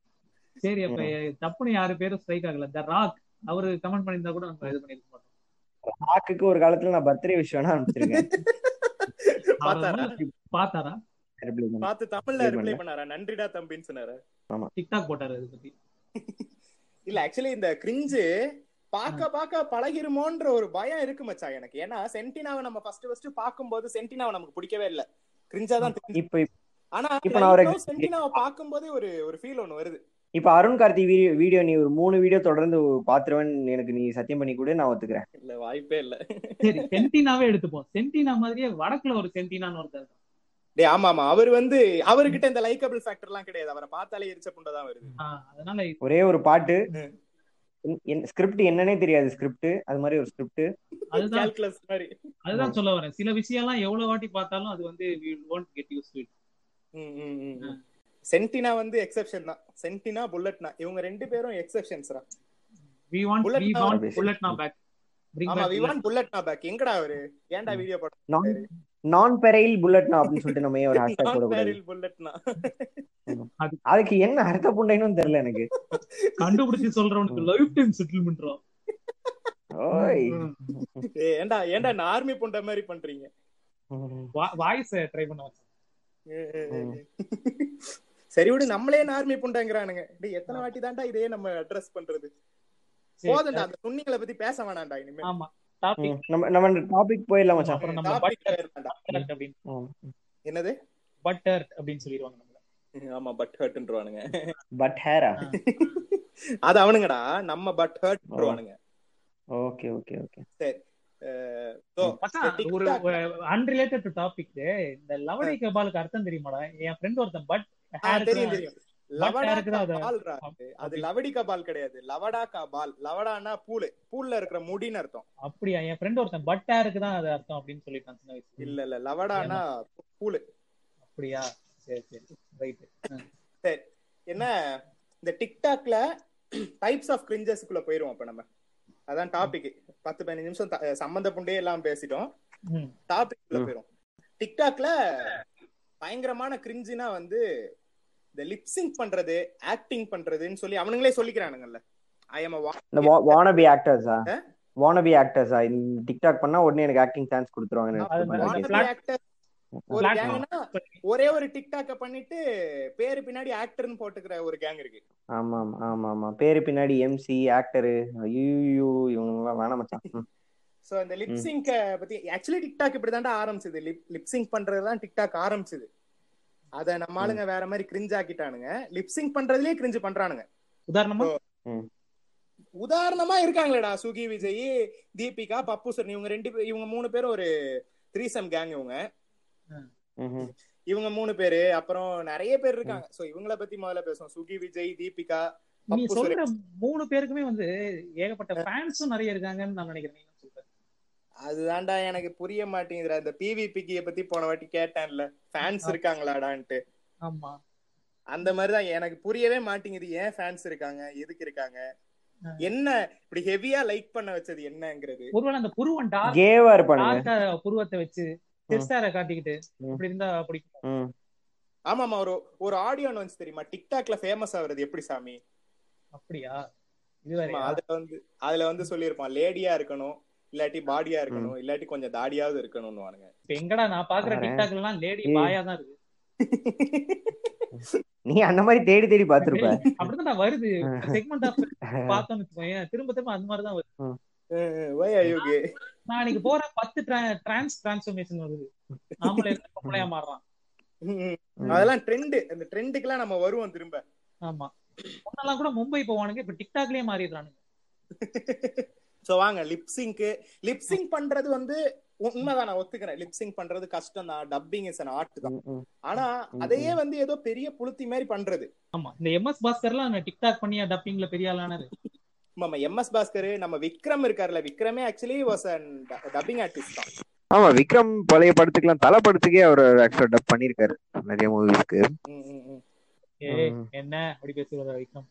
S2: சரி அப்ப தப்புன்னு யாரு பேரும் ஸ்ட்ரைக் ஆகல த ராக் அவரு கமெண்ட் பண்ணியிருந்தா கூட நம்ம இது பண்ணிருக்க மாட்டோம்
S6: ராக்குக்கு ஒரு காலத்துல நான் பர்த்டே விஷ் வேணா அனுப்பிச்சிருக்கேன்
S5: பார்த்தாரா
S2: பாத்தாரா
S6: Reply பண்ணு.
S5: பார்த்து தமிழ்ல
S6: Reply
S5: ரிப்ளை
S6: பண்ணல.
S5: பண்ணாரா நன்றிடா தம்பின்னு சொன்னாரு
S2: டிக்டாக் போட்டாரு அதை பத்தி
S5: இல்ல ஆக்சுவலி இந்த கிரிஞ்சு பாக்க பாக்க பழகிருமோன்ற ஒரு பயம் இருக்கு மச்சான் எனக்கு ஏன்னா சென்டினாவை நம்ம ஃபர்ஸ்ட் ஃபர்ஸ்ட் பாக்கும்போது சென்டினாவை நமக்கு பிடிக்கவே இல்ல கிரிஞ்சா தான் தெரிஞ்சு
S6: இப்ப
S5: ஆனா
S6: இப்ப நான் ஒரு
S5: right now சென்டினாவை பாக்கும்போதே ஒரு ஒரு ஃபீல் ஒண்ணு வருது
S6: இப்ப அருண் கார்த்தி வீடியோ வீடியோ நீ ஒரு மூணு வீடியோ தொடர்ந்து பாத்துருவேன் எனக்கு நீ சத்தியம் பண்ணி கூட நான் ஒத்துக்கிறேன்
S5: இல்ல வாய்ப்பே இல்ல
S2: சரி சென்டினாவே எடுத்துப்போம் சென்டினா மாதிரியே வடக்குல ஒரு சென்டினான்னு ஒருத்தர் இருக்கான்.
S5: டேய் ஆமா ஆமா அவர் வந்து அவர்கிட்ட இந்த லைக்கபிள் ஃபேக்டர் எல்லாம் கிடையாது அவரை பார்த்தாலே எரிச்ச புண்டை தான் வருது
S2: ஆ, அதனால
S6: ஒரே ஒரு பாட்டு ஸ்கிரிப்ட் என்னன்னே தெரியாது ஸ்கிரிப்ட் அது மாதிரி ஒரு ஸ்கிரிப்ட்
S2: அதுதான்
S5: கால்குலஸ் மாதிரி
S2: அதுதான் சொல்ல வரேன் சில விஷயம் எல்லாம் எவ்வளவு வாட்டி பார்த்தாலும் அது வந்து ஒன்ட் கெட் யூஸ் டு
S5: ம், ம், ம், ம். சென்டினா வந்து எக்ஸெப்ஷன் தான் சென்டினா புல்லட்னா இவங்க ரெண்டு பேரும் எக்ஸெப்ஷன்ஸ்ரா
S2: we want
S5: Bullet
S2: we
S5: now-
S2: want
S6: Obviously.
S2: Bullet நா பேக் பிரிங்
S5: ஆமா
S2: பேக்
S5: விவான் புல்லட்னா பேக் எங்கடா அவரு ஏன்டா வீடியோ
S6: நான்
S5: போட்டாரு
S6: நான் பெரைல் புல்லட்னா அப்படின்னு சொல்லிட்டு நம்ம ஏன் ஒரு ஹேஷ்டாக்
S5: நான்
S6: போடக்கூடாது
S5: பேரில் புல்லட்னா
S6: அதுக்கு என்ன அர்த்த புண்டைன்னு தெரியல எனக்கு
S2: கண்டுபிடிச்சு சொல்றவனுக்கு லைஃப் டைம் செட்டில்மெண்ட்ரா
S6: ஓய்
S5: ஏய், ஏன்டா ஏன்டா நான் ஆர்மி புண்ட மாதிரி பண்றீங்க
S2: வாய்ஸ் ட்ரை பண்ண வச்சேன்
S5: ஏ, ஏ, ஏ, ஏ. சரி விடு நம்மளே ஆர்மி புண்டங்கிறானுங்க டேய் எத்தனை வாட்டி தான்டா இதே நம்ம அட்ரஸ் பண்றது
S2: சரி,
S5: போதும்டா அந்த துணிகளை பத்தி பேச வேணாம்டா இனிமே
S2: ஆமா டாபிக்
S6: ம், நம்ம நம்ம டாபிக் போயிடலாம் மச்சான்
S2: அப்புறம் நம்ம
S5: Topic
S2: பட்டர்
S5: வேண்டாம்.
S2: அப்படின்னு
S6: ம்.
S5: என்னது
S2: பட்டர் அப்படின்னு சொல்லிடுவாங்க நம்மள
S5: ஆமா பட் ஹர்ட்ன்றானுங்க
S6: பட் ஹேரா
S5: அது அவனுங்கடா நம்ம பட் ஹர்ட்ன்றானுங்க
S6: ஓகே ஓகே ஓகே
S5: சரி அஹ், so,
S2: மச்சான்,
S5: இந்த
S2: ஒரு
S5: TikTok-
S2: அன்ரிலேட்டட் டு டாபிக் இந்த லவடி கபாலுக்கு அர்த்தம் தெரியுமாடா என் ஃப்ரெண்ட் ஒருத்தன் பட்
S5: ஆ, தெரியும் தெரியும் லவடா
S2: ஹேருக்கு தான் அது
S5: பால்ரா அது. அது லவடிகா பால் கிடையாது லவடாக்கா பால் லவடானா பூலு பூல்ல இருக்கிற முடின்னு அர்த்தம்
S2: அப்படியா என் ஃப்ரெண்ட் ஒருத்தன் பட் ஹேருக்கு தான் அது அர்த்தம் அப்படின்னு சொல்லிட்டான் சின்ன வயசுல
S5: இல்ல இல்ல லவடானா பூலு
S2: அப்படியா சரி சரி ரைட்
S5: சரி என்ன இந்த டிக்டாக்ல டைப்ஸ் ஆஃப் கிரிஞ்சஸ்க்குள்ள போயிருவோம் அப்ப நம்ம அதான் டாபிக் பத்து பதினஞ்சு நிமிஷம் த- சம்மந்த புண்டே எல்லாம் பேசிட்டோம்
S2: ம்
S5: டாபிக் உள்ள
S6: ம்.
S5: போயிரும் டிக்டாக்ல பயங்கரமான கிரிஞ்சினா வந்து இந்த லிப்சிங் பண்றது ஆக்டிங் பண்றதுன்னு சொல்லி அவனுங்களே சொல்லிக்கிறானுங்கல்ல ஐ எம்
S6: இந்த வானபி ஆக்டர்ஸா
S5: ஆ?
S6: வானபி ஆக்டர்ஸா இந்த டிக்டாக் பண்ணா உடனே எனக்கு ஆக்டிங் சான்ஸ் கொடுத்துருவாங்க
S2: அது மாதிரி
S5: ஆக்டர் ஒரு
S2: Flat-
S5: கேங்னா ஒரே ஒரு டிக்டாக்க பண்ணிட்டு பேரு பின்னாடி ஆக்டர்னு போட்டுக்கிற ஒரு கேங் இருக்கு
S6: ஆமா ஆமா ஆமா ஆமா பேரு பின்னாடி எம்சி ஆக்டரு ஐயோ இவங்க வேணாம் மச்சான் ம்.
S5: சோ இந்த லிப்சிங்க பத்தி ஆக்சுவலி டிக்டாக் இப்படிதான்டா ஆரம்பிச்சது லிப் லிப்சிங் பண்றதுதான் டிக்டாக் ஆரம்பிச்சது அத நம்ம ஆளுங்க வேற மாதிரி கிரிஞ்ச் ஆக்கிட்டானுங்க லிப்சிங் பண்றதுலயே கிரிஞ்சு பண்றானுங்க
S2: உதாரணமா
S5: உதாரணமா இருக்காங்களேடா சுகி விஜய் தீபிகா பப்பு சரண் இவங்க ரெண்டு பேர் இவங்க மூணு பேரும் ஒரு த்ரீசம் கேங் இவங்க
S6: ம்ஹும்.
S5: இவங்க மூணு பேரு அப்புறம் நிறைய பேர் இருக்காங்க சோ இவங்கள பத்தி முதல்ல பேசுவோம் சுகி விஜய் தீபிகா
S2: நீ
S5: பப்பு
S2: சொல்ற மூணு பேருக்குமே வந்து ஏகப்பட்ட ஃபேன்ஸும் நிறைய இருக்காங்கன்னு நான் நினைக்கிறேன் நீ என்ன சொல்ற?
S5: அதுதான்டா எனக்கு புரிய மாட்டேங்குதுடா இந்த பிவிபிக்கிய பத்தி போன வாட்டி கேட்டேன்ல ஃபேன்ஸ் இருக்காங்களாடான்ட்டு
S2: ஆமா
S5: அந்த மாதிரிதான் எனக்கு புரியவே மாட்டேங்குது ஏன் ஃபேன்ஸ் இருக்காங்க எதுக்கு இருக்காங்க என்ன இப்படி ஹெவியா லைக் பண்ண வச்சது என்னங்கிறது
S2: ஒருவேளை அந்த புருவன் டார்க்
S6: கேவா இருப்பானுங்க
S2: டார்க்கா புருவத்தை வச்சு செஸ்டார காட்டிக்கிட்டு
S6: ம்.
S2: இப்படி இருந்தா பிடிக்கும்
S6: ம்.
S5: ஆமாமா ஒரு ஒரு ஆடியோ வந்து தெரியுமா டிக்டாக்ல ஃபேமஸ் ஆகுறது எப்படி சாமி
S2: அப்படியா இது
S5: ஆமா,
S2: வேறயா
S5: அதுல வந்து அதுல வந்து சொல்லியிருப்பான் லேடியா இருக்கணும் இல்லாட்டி பாடியா இருக்கணும் இல்லாட்டி கொஞ்சம் தாடியாவது இருக்கணும்னு வானுங்க
S2: இப்ப எங்கடா நான் பாக்குற
S6: பாரேன்.
S2: டிக்டாக்ல எல்லாம் லேடி
S6: ஏய்.
S2: பாயா தான் இருக்கு
S6: நீ அந்த மாதிரி தேடி தேடி பாத்துருப்ப
S2: அப்படிதான் வருது செக்மெண்ட் ஆஃப் பார்த்தோம்னு வச்சுக்கோங்க திரும்ப திரும்ப அந்த மாதிரி தான் வருது
S5: வை அயோகே
S2: நான் இன்னைக்கு போற பத்து டிரான்ஸ் டிரான்ஸ்ஃபர்மேஷன் வருது ஆம்பளை இருந்து பொம்பளையா மாறுறான்
S5: அதெல்லாம் ட்ரெண்ட் அந்த ட்ரெண்டுக்கெல்லாம் நம்ம வருவோம் திரும்ப
S2: ஆமா முன்னெல்லாம் கூட மும்பை போவானுங்க இப்ப டிக்டாக்லயே மாறிடுறானுங்க
S5: சோ வாங்க லிப்சிங்க் லிப்சிங் பண்றது வந்து உண்மைதான் நான் ஒத்துக்கிறேன் லிப்சிங் பண்றது கஷ்டம் தான் டப்பிங் இஸ் அன் ஆர்ட் தான்
S6: ம், ம்.
S5: ஆனா அதையே வந்து ஏதோ பெரிய புளுத்தி மாதிரி பண்றது
S2: ஆமா இந்த எம்எஸ் பாஸ்கர்லாம் டிக்டாக் பண்ணியா டப்பிங்ல பெரிய ஆளானது
S5: நம்ம எம்எஸ் பாஸ்கர் நம்ம விக்ரம் இருக்காருல்ல விக்ரமே actually was an dubbing artist தான்
S6: ஆமா விக்ரம் பழைய படத்துக்குலாம் தலை படத்துக்கே அவர் ஆக்சுவலா டப் பண்ணிருக்காரு நிறைய மூவிஸ்க்கு
S5: ம், ம், ம்.
S2: ஏய்
S6: ம்.
S2: என்ன அப்படி பேசுவாரு விக்ரம்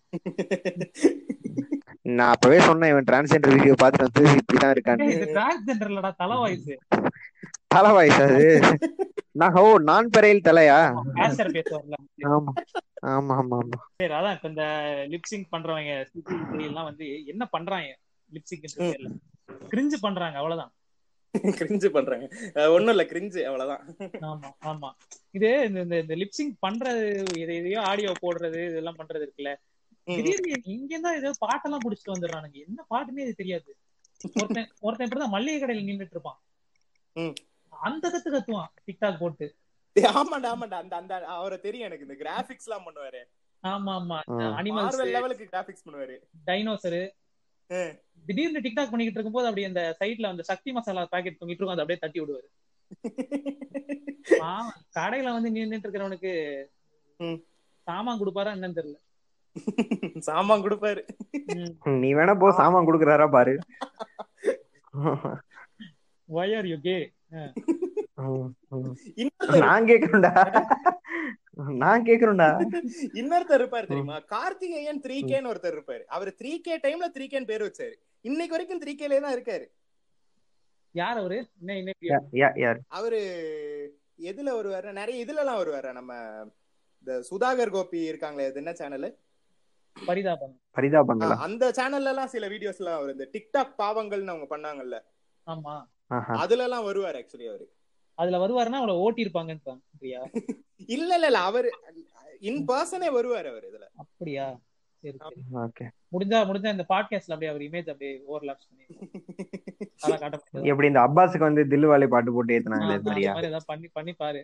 S6: நான் அப்பவே சொன்னேன் இவன் டிரான்ஸ்ஜெண்டர் வீடியோ பார்த்துட்டு வந்து இப்படிதான் இருக்கான்னு
S2: ஏய், இது டிரான்ஸ்ஜெண்டர்லடா தலை வாய்ஸ்
S6: தலை வாய்ஸ் அது நான் ஓ நான் பெரையில் தலையா
S2: கேஷர் பேசுவார்ல
S6: ஆமா ஆமா ஆமா ஆமா
S2: சரி அதான் இப்ப இந்த லிப்சிங் பண்றவங்க சுத்தி சுத்தி எல்லாம் வந்து என்ன பண்றாங்க லிப்சிங் பேர்ல கிரிஞ்சு பண்றாங்க அவ்வளவுதான்
S5: கிரிஞ்சு பண்றாங்க அஹ் ஒண்ணும் இல்ல கிரிஞ்சு அவ்வளவுதான்
S2: ஆமா ஆமா இது இந்த- இந்த இந்த லிப்சிங் பண்றது இது எதையோ ஆடியோ போடுறது இதெல்லாம் பண்றது இருக்குல்ல
S5: ம்.
S2: திடீர்னு இங்க தான் ஏதோ பாட்டெல்லாம் புடிச்சிட்டு வந்துடுறானுங்க என்ன பாட்டுன்னே இது தெரியாது ஒருத்தன் ஒருத்தன் இப்படிதான் மல்லிகை கடையில நின்னுட்டு இருப்பான்
S5: ம்.
S2: அந்த கத்து கத்துவான் டிக்டாக் போட்டு
S5: டேய், ஆமாண்டா ஆமாண்டா அந்த அந்த அவரை தெரியும் எனக்கு இந்த கிராபிக்ஸ் எல்லாம் பண்ணுவாரு
S2: ஆமா ஆமா
S6: ம்.
S2: அனிமல்ஸ்
S5: மார்வல் லெவலுக்கு கிராபிக்ஸ் பண்ணுவாரு
S2: டைனோசர்
S5: ம்.
S2: திடீர்னு டிக்டாக் பண்ணிக்கிட்டு இருக்கும்போது அப்படியே அந்த சைட்ல அந்த சக்தி மசாலா பாக்கெட் தொங்கிட்டு இருக்கும் அதை அப்படியே தட்டி விடுவாரு பாவம், கடையில வந்து நின்னுட்டு இருக்கிறவனுக்கு
S5: ம்.
S2: சாமான் கொடுப்பாரா என்னன்னு தெரியல
S5: சாமான் கொடுப்பாரு
S2: ம்.
S6: நீ வேணா போ சாமான் குடுக்குறாரா பாரு
S2: why are you gay
S6: ம், ம்.
S5: இன்னொருத்தர்
S6: நான் கேக்குறேன்டா நான் கேக்குறேன்டா
S5: இன்னொருத்தர் இருப்பாரு தெரியுமா கார்த்திகேயன் த்ரீ கேன்னு ஒருத்தர் இருப்பாரு அவர் த்ரீ கே டைம்ல த்ரீ கேன்னு பேர் வச்சாரு இன்னைக்கு வரைக்கும் த்ரீ கேலே தான் இருக்காரு
S2: யார் அவரு என்ன இன்னைக்கு
S6: யா- யா- யார்
S5: அவரு எதுல வருவாரு நிறைய இதுல எல்லாம் வருவாரு நம்ம இந்த சுதாகர் கோபி இருக்காங்களே அது என்ன சேனல்
S2: பரிதாபம்
S6: பரிதா பண்ணல
S5: அந்த சேனல்ல எல்லாம் சில வீடியோஸ் எல்லாம் அவர் இந்த டிக்டாக் பாவங்கள்னு அவங்க பண்ணாங்கல்ல
S2: ஆமா
S5: அதுல எல்லாம் வருவாரு ஆக்சுவலி அவரு
S2: அதுல வருவாருன்னா அவளை ஓட்டி இருப்பாங்கன்னு பிரியா
S5: இல்ல இல்ல இல்ல அவரு இன் பர்சனே வருவாரு அவர் இதுல
S2: அப்படியா சரி சரி
S6: ஓகே
S2: முடிஞ்சா முடிஞ்சா இந்த பாட்காஸ்ட்ல அப்படியே அவர் இமேஜ் அப்படியே ஓவர்லாப்ஸ் பண்ணி அதெல்லாம் காட்ட முடியாது
S6: எப்படி இந்த அப்பாஸுக்கு வந்து தில்லுவாலி பாட்டு போட்டு ஏத்துனாங்களே அது
S2: அந்த
S6: மாதிரியா
S2: மாதிரி ஏதாவது பண்ணி பண்ணி பாரு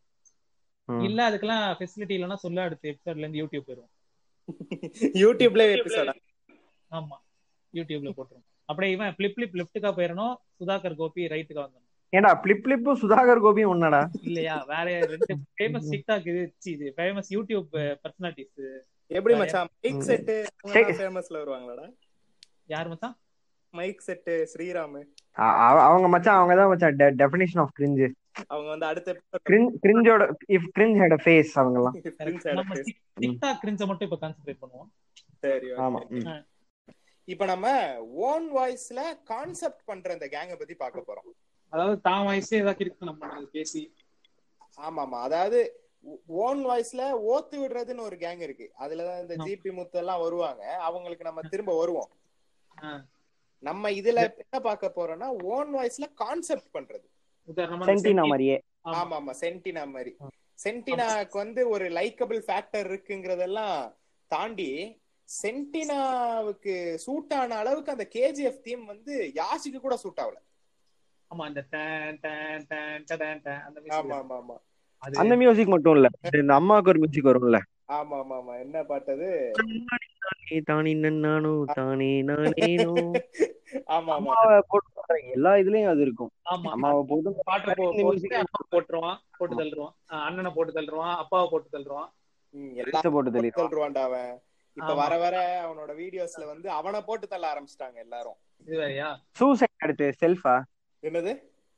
S6: ம்.
S2: இல்ல அதுக்கெல்லாம் ஃபெசிலிட்டி இல்லைன்னா சொல்ல அடுத்த எபிசோட்ல இருந்து யூடியூப் போயிரும்
S5: யூடியூப்ல எபிசோட
S2: ஆமா யூடியூப்ல போட்டுரும் அப்படியே இவன் பிளிப் பிளிப் லெஃப்ட்டுக்கா போயிடணும் சுதாகர் கோபி ரைட்டுக்கா வந்துடணும்
S6: ஏன்டா பிளிப் பிளிப்பும் சுதாகர் கோபியும் ஒன்னாடா
S2: இல்லையா வேற ரெண்டு ஃபேமஸ் டிக்டாக் இது சி, இது ஃபேமஸ் யூடியூப் பர்சனாலிட்டிஸ்
S5: எப்படி மச்சான் மைக்
S6: ம்.
S5: செட்டு
S6: சரி.
S5: ஃபேமஸ்ல வருவாங்களாடா
S2: யார் மச்சான்
S5: மைக் செட்டு ஸ்ரீராம்
S6: அ- அவ- அவங்க மச்சான் அவங்க தான் மச்சான் டெஃபினேஷன் ஆஃப் கிரிஞ்சு
S5: அவங்க வந்து அடுத்த
S6: கிரிஞ்சோட if cringe had a face அவங்க எல்லாம்
S5: Prince Adam
S2: நம்ம
S5: face.
S2: டிக்டாக் கிரிஞ்ச மட்டும் இப்ப கான்சென்ட்ரேட் பண்ணுவோம்
S5: சரி okay.
S6: ஆமா ம்.
S5: இப்ப நம்ம ஓன் வாய்ஸ்ல கான்செப்ட் பண்ற இந்த கேங்க பத்தி பார்க்க போறோம்
S2: அதாவது தான் வயசே ஏதாவது இருக்கு நம்ம பண்றது பேசி
S5: ஆமா ஆமா அதாவது ஓன் வாய்ஸ்ல ஓத்து விடுறதுன்னு ஒரு கேங் இருக்கு அதுலதான் இந்த
S2: ஆமா.
S5: ஜிபி முத்து எல்லாம் வருவாங்க அவங்களுக்கு நம்ம திரும்ப வருவோம்
S2: ஆ.
S5: நம்ம இதுல என்ன பார்க்க போறோம்னா ஓன் வாய்ஸ்ல கான்செப்ட் பண்றது
S2: உதாரணமா இந்த
S6: சென்டினா
S2: சென்டி-
S6: மாதிரியே
S2: ஆமா.
S5: ஆமா ஆமா சென்டினா மாதிரி சென்டினாக்கு வந்து ஒரு லைக்கபிள் ஃபேக்டர் இருக்குங்கிறதெல்லாம் தாண்டி சென்டினாவுக்கு சூட் ஆன அளவுக்கு அந்த கேஜிஎஃப் தீம் வந்து யாஷிக்கு கூட சூட் ஆகல
S2: ஆமா அந்த டன் டன் டன் டடன் டன் அந்த music
S5: ஆமா ஆமா ஆமா
S2: அது
S6: அந்த மியூசிக் மட்டும் இல்ல இந்த அம்மாவுக்கு ஒரு மியூசிக் வரும்ல
S5: ஆமா ஆமா ஆமா என்ன பாட்டது
S6: தானே தானே நானோ தானே நானேனோ
S5: ஆமா ஆமா
S6: அம்மாவை போட்டு பாடுற எல்லா இதுலயும் அது இருக்கும்
S2: ஆமா
S6: அம்மாவை போட்டு
S2: பாட்டு போ-
S6: இந்த
S2: போட்டு
S6: music
S2: அம்மா போட்டுருவான் போட்டு தள்ளுருவான் ஆ, அண்ணனை போட்டு தள்ளுருவான் அப்பாவை போட்டு தள்ளுருவான்
S5: ம்,
S6: friends
S5: எல்லாம்
S6: அ போட்டு
S5: போட்டு
S6: தள்ளிடுவான்
S5: தள்ளுவான்டா அவன் இப்ப
S2: ஆமா.
S5: வர வர அவனோட வீடியோஸ்ல வந்து அவனை போட்டு தள்ள ஆரம்பிச்சிட்டாங்க எல்லாரும்
S2: இது வேறயா
S6: சூசைட் அடுத்து செல்ஃபா
S5: என்னது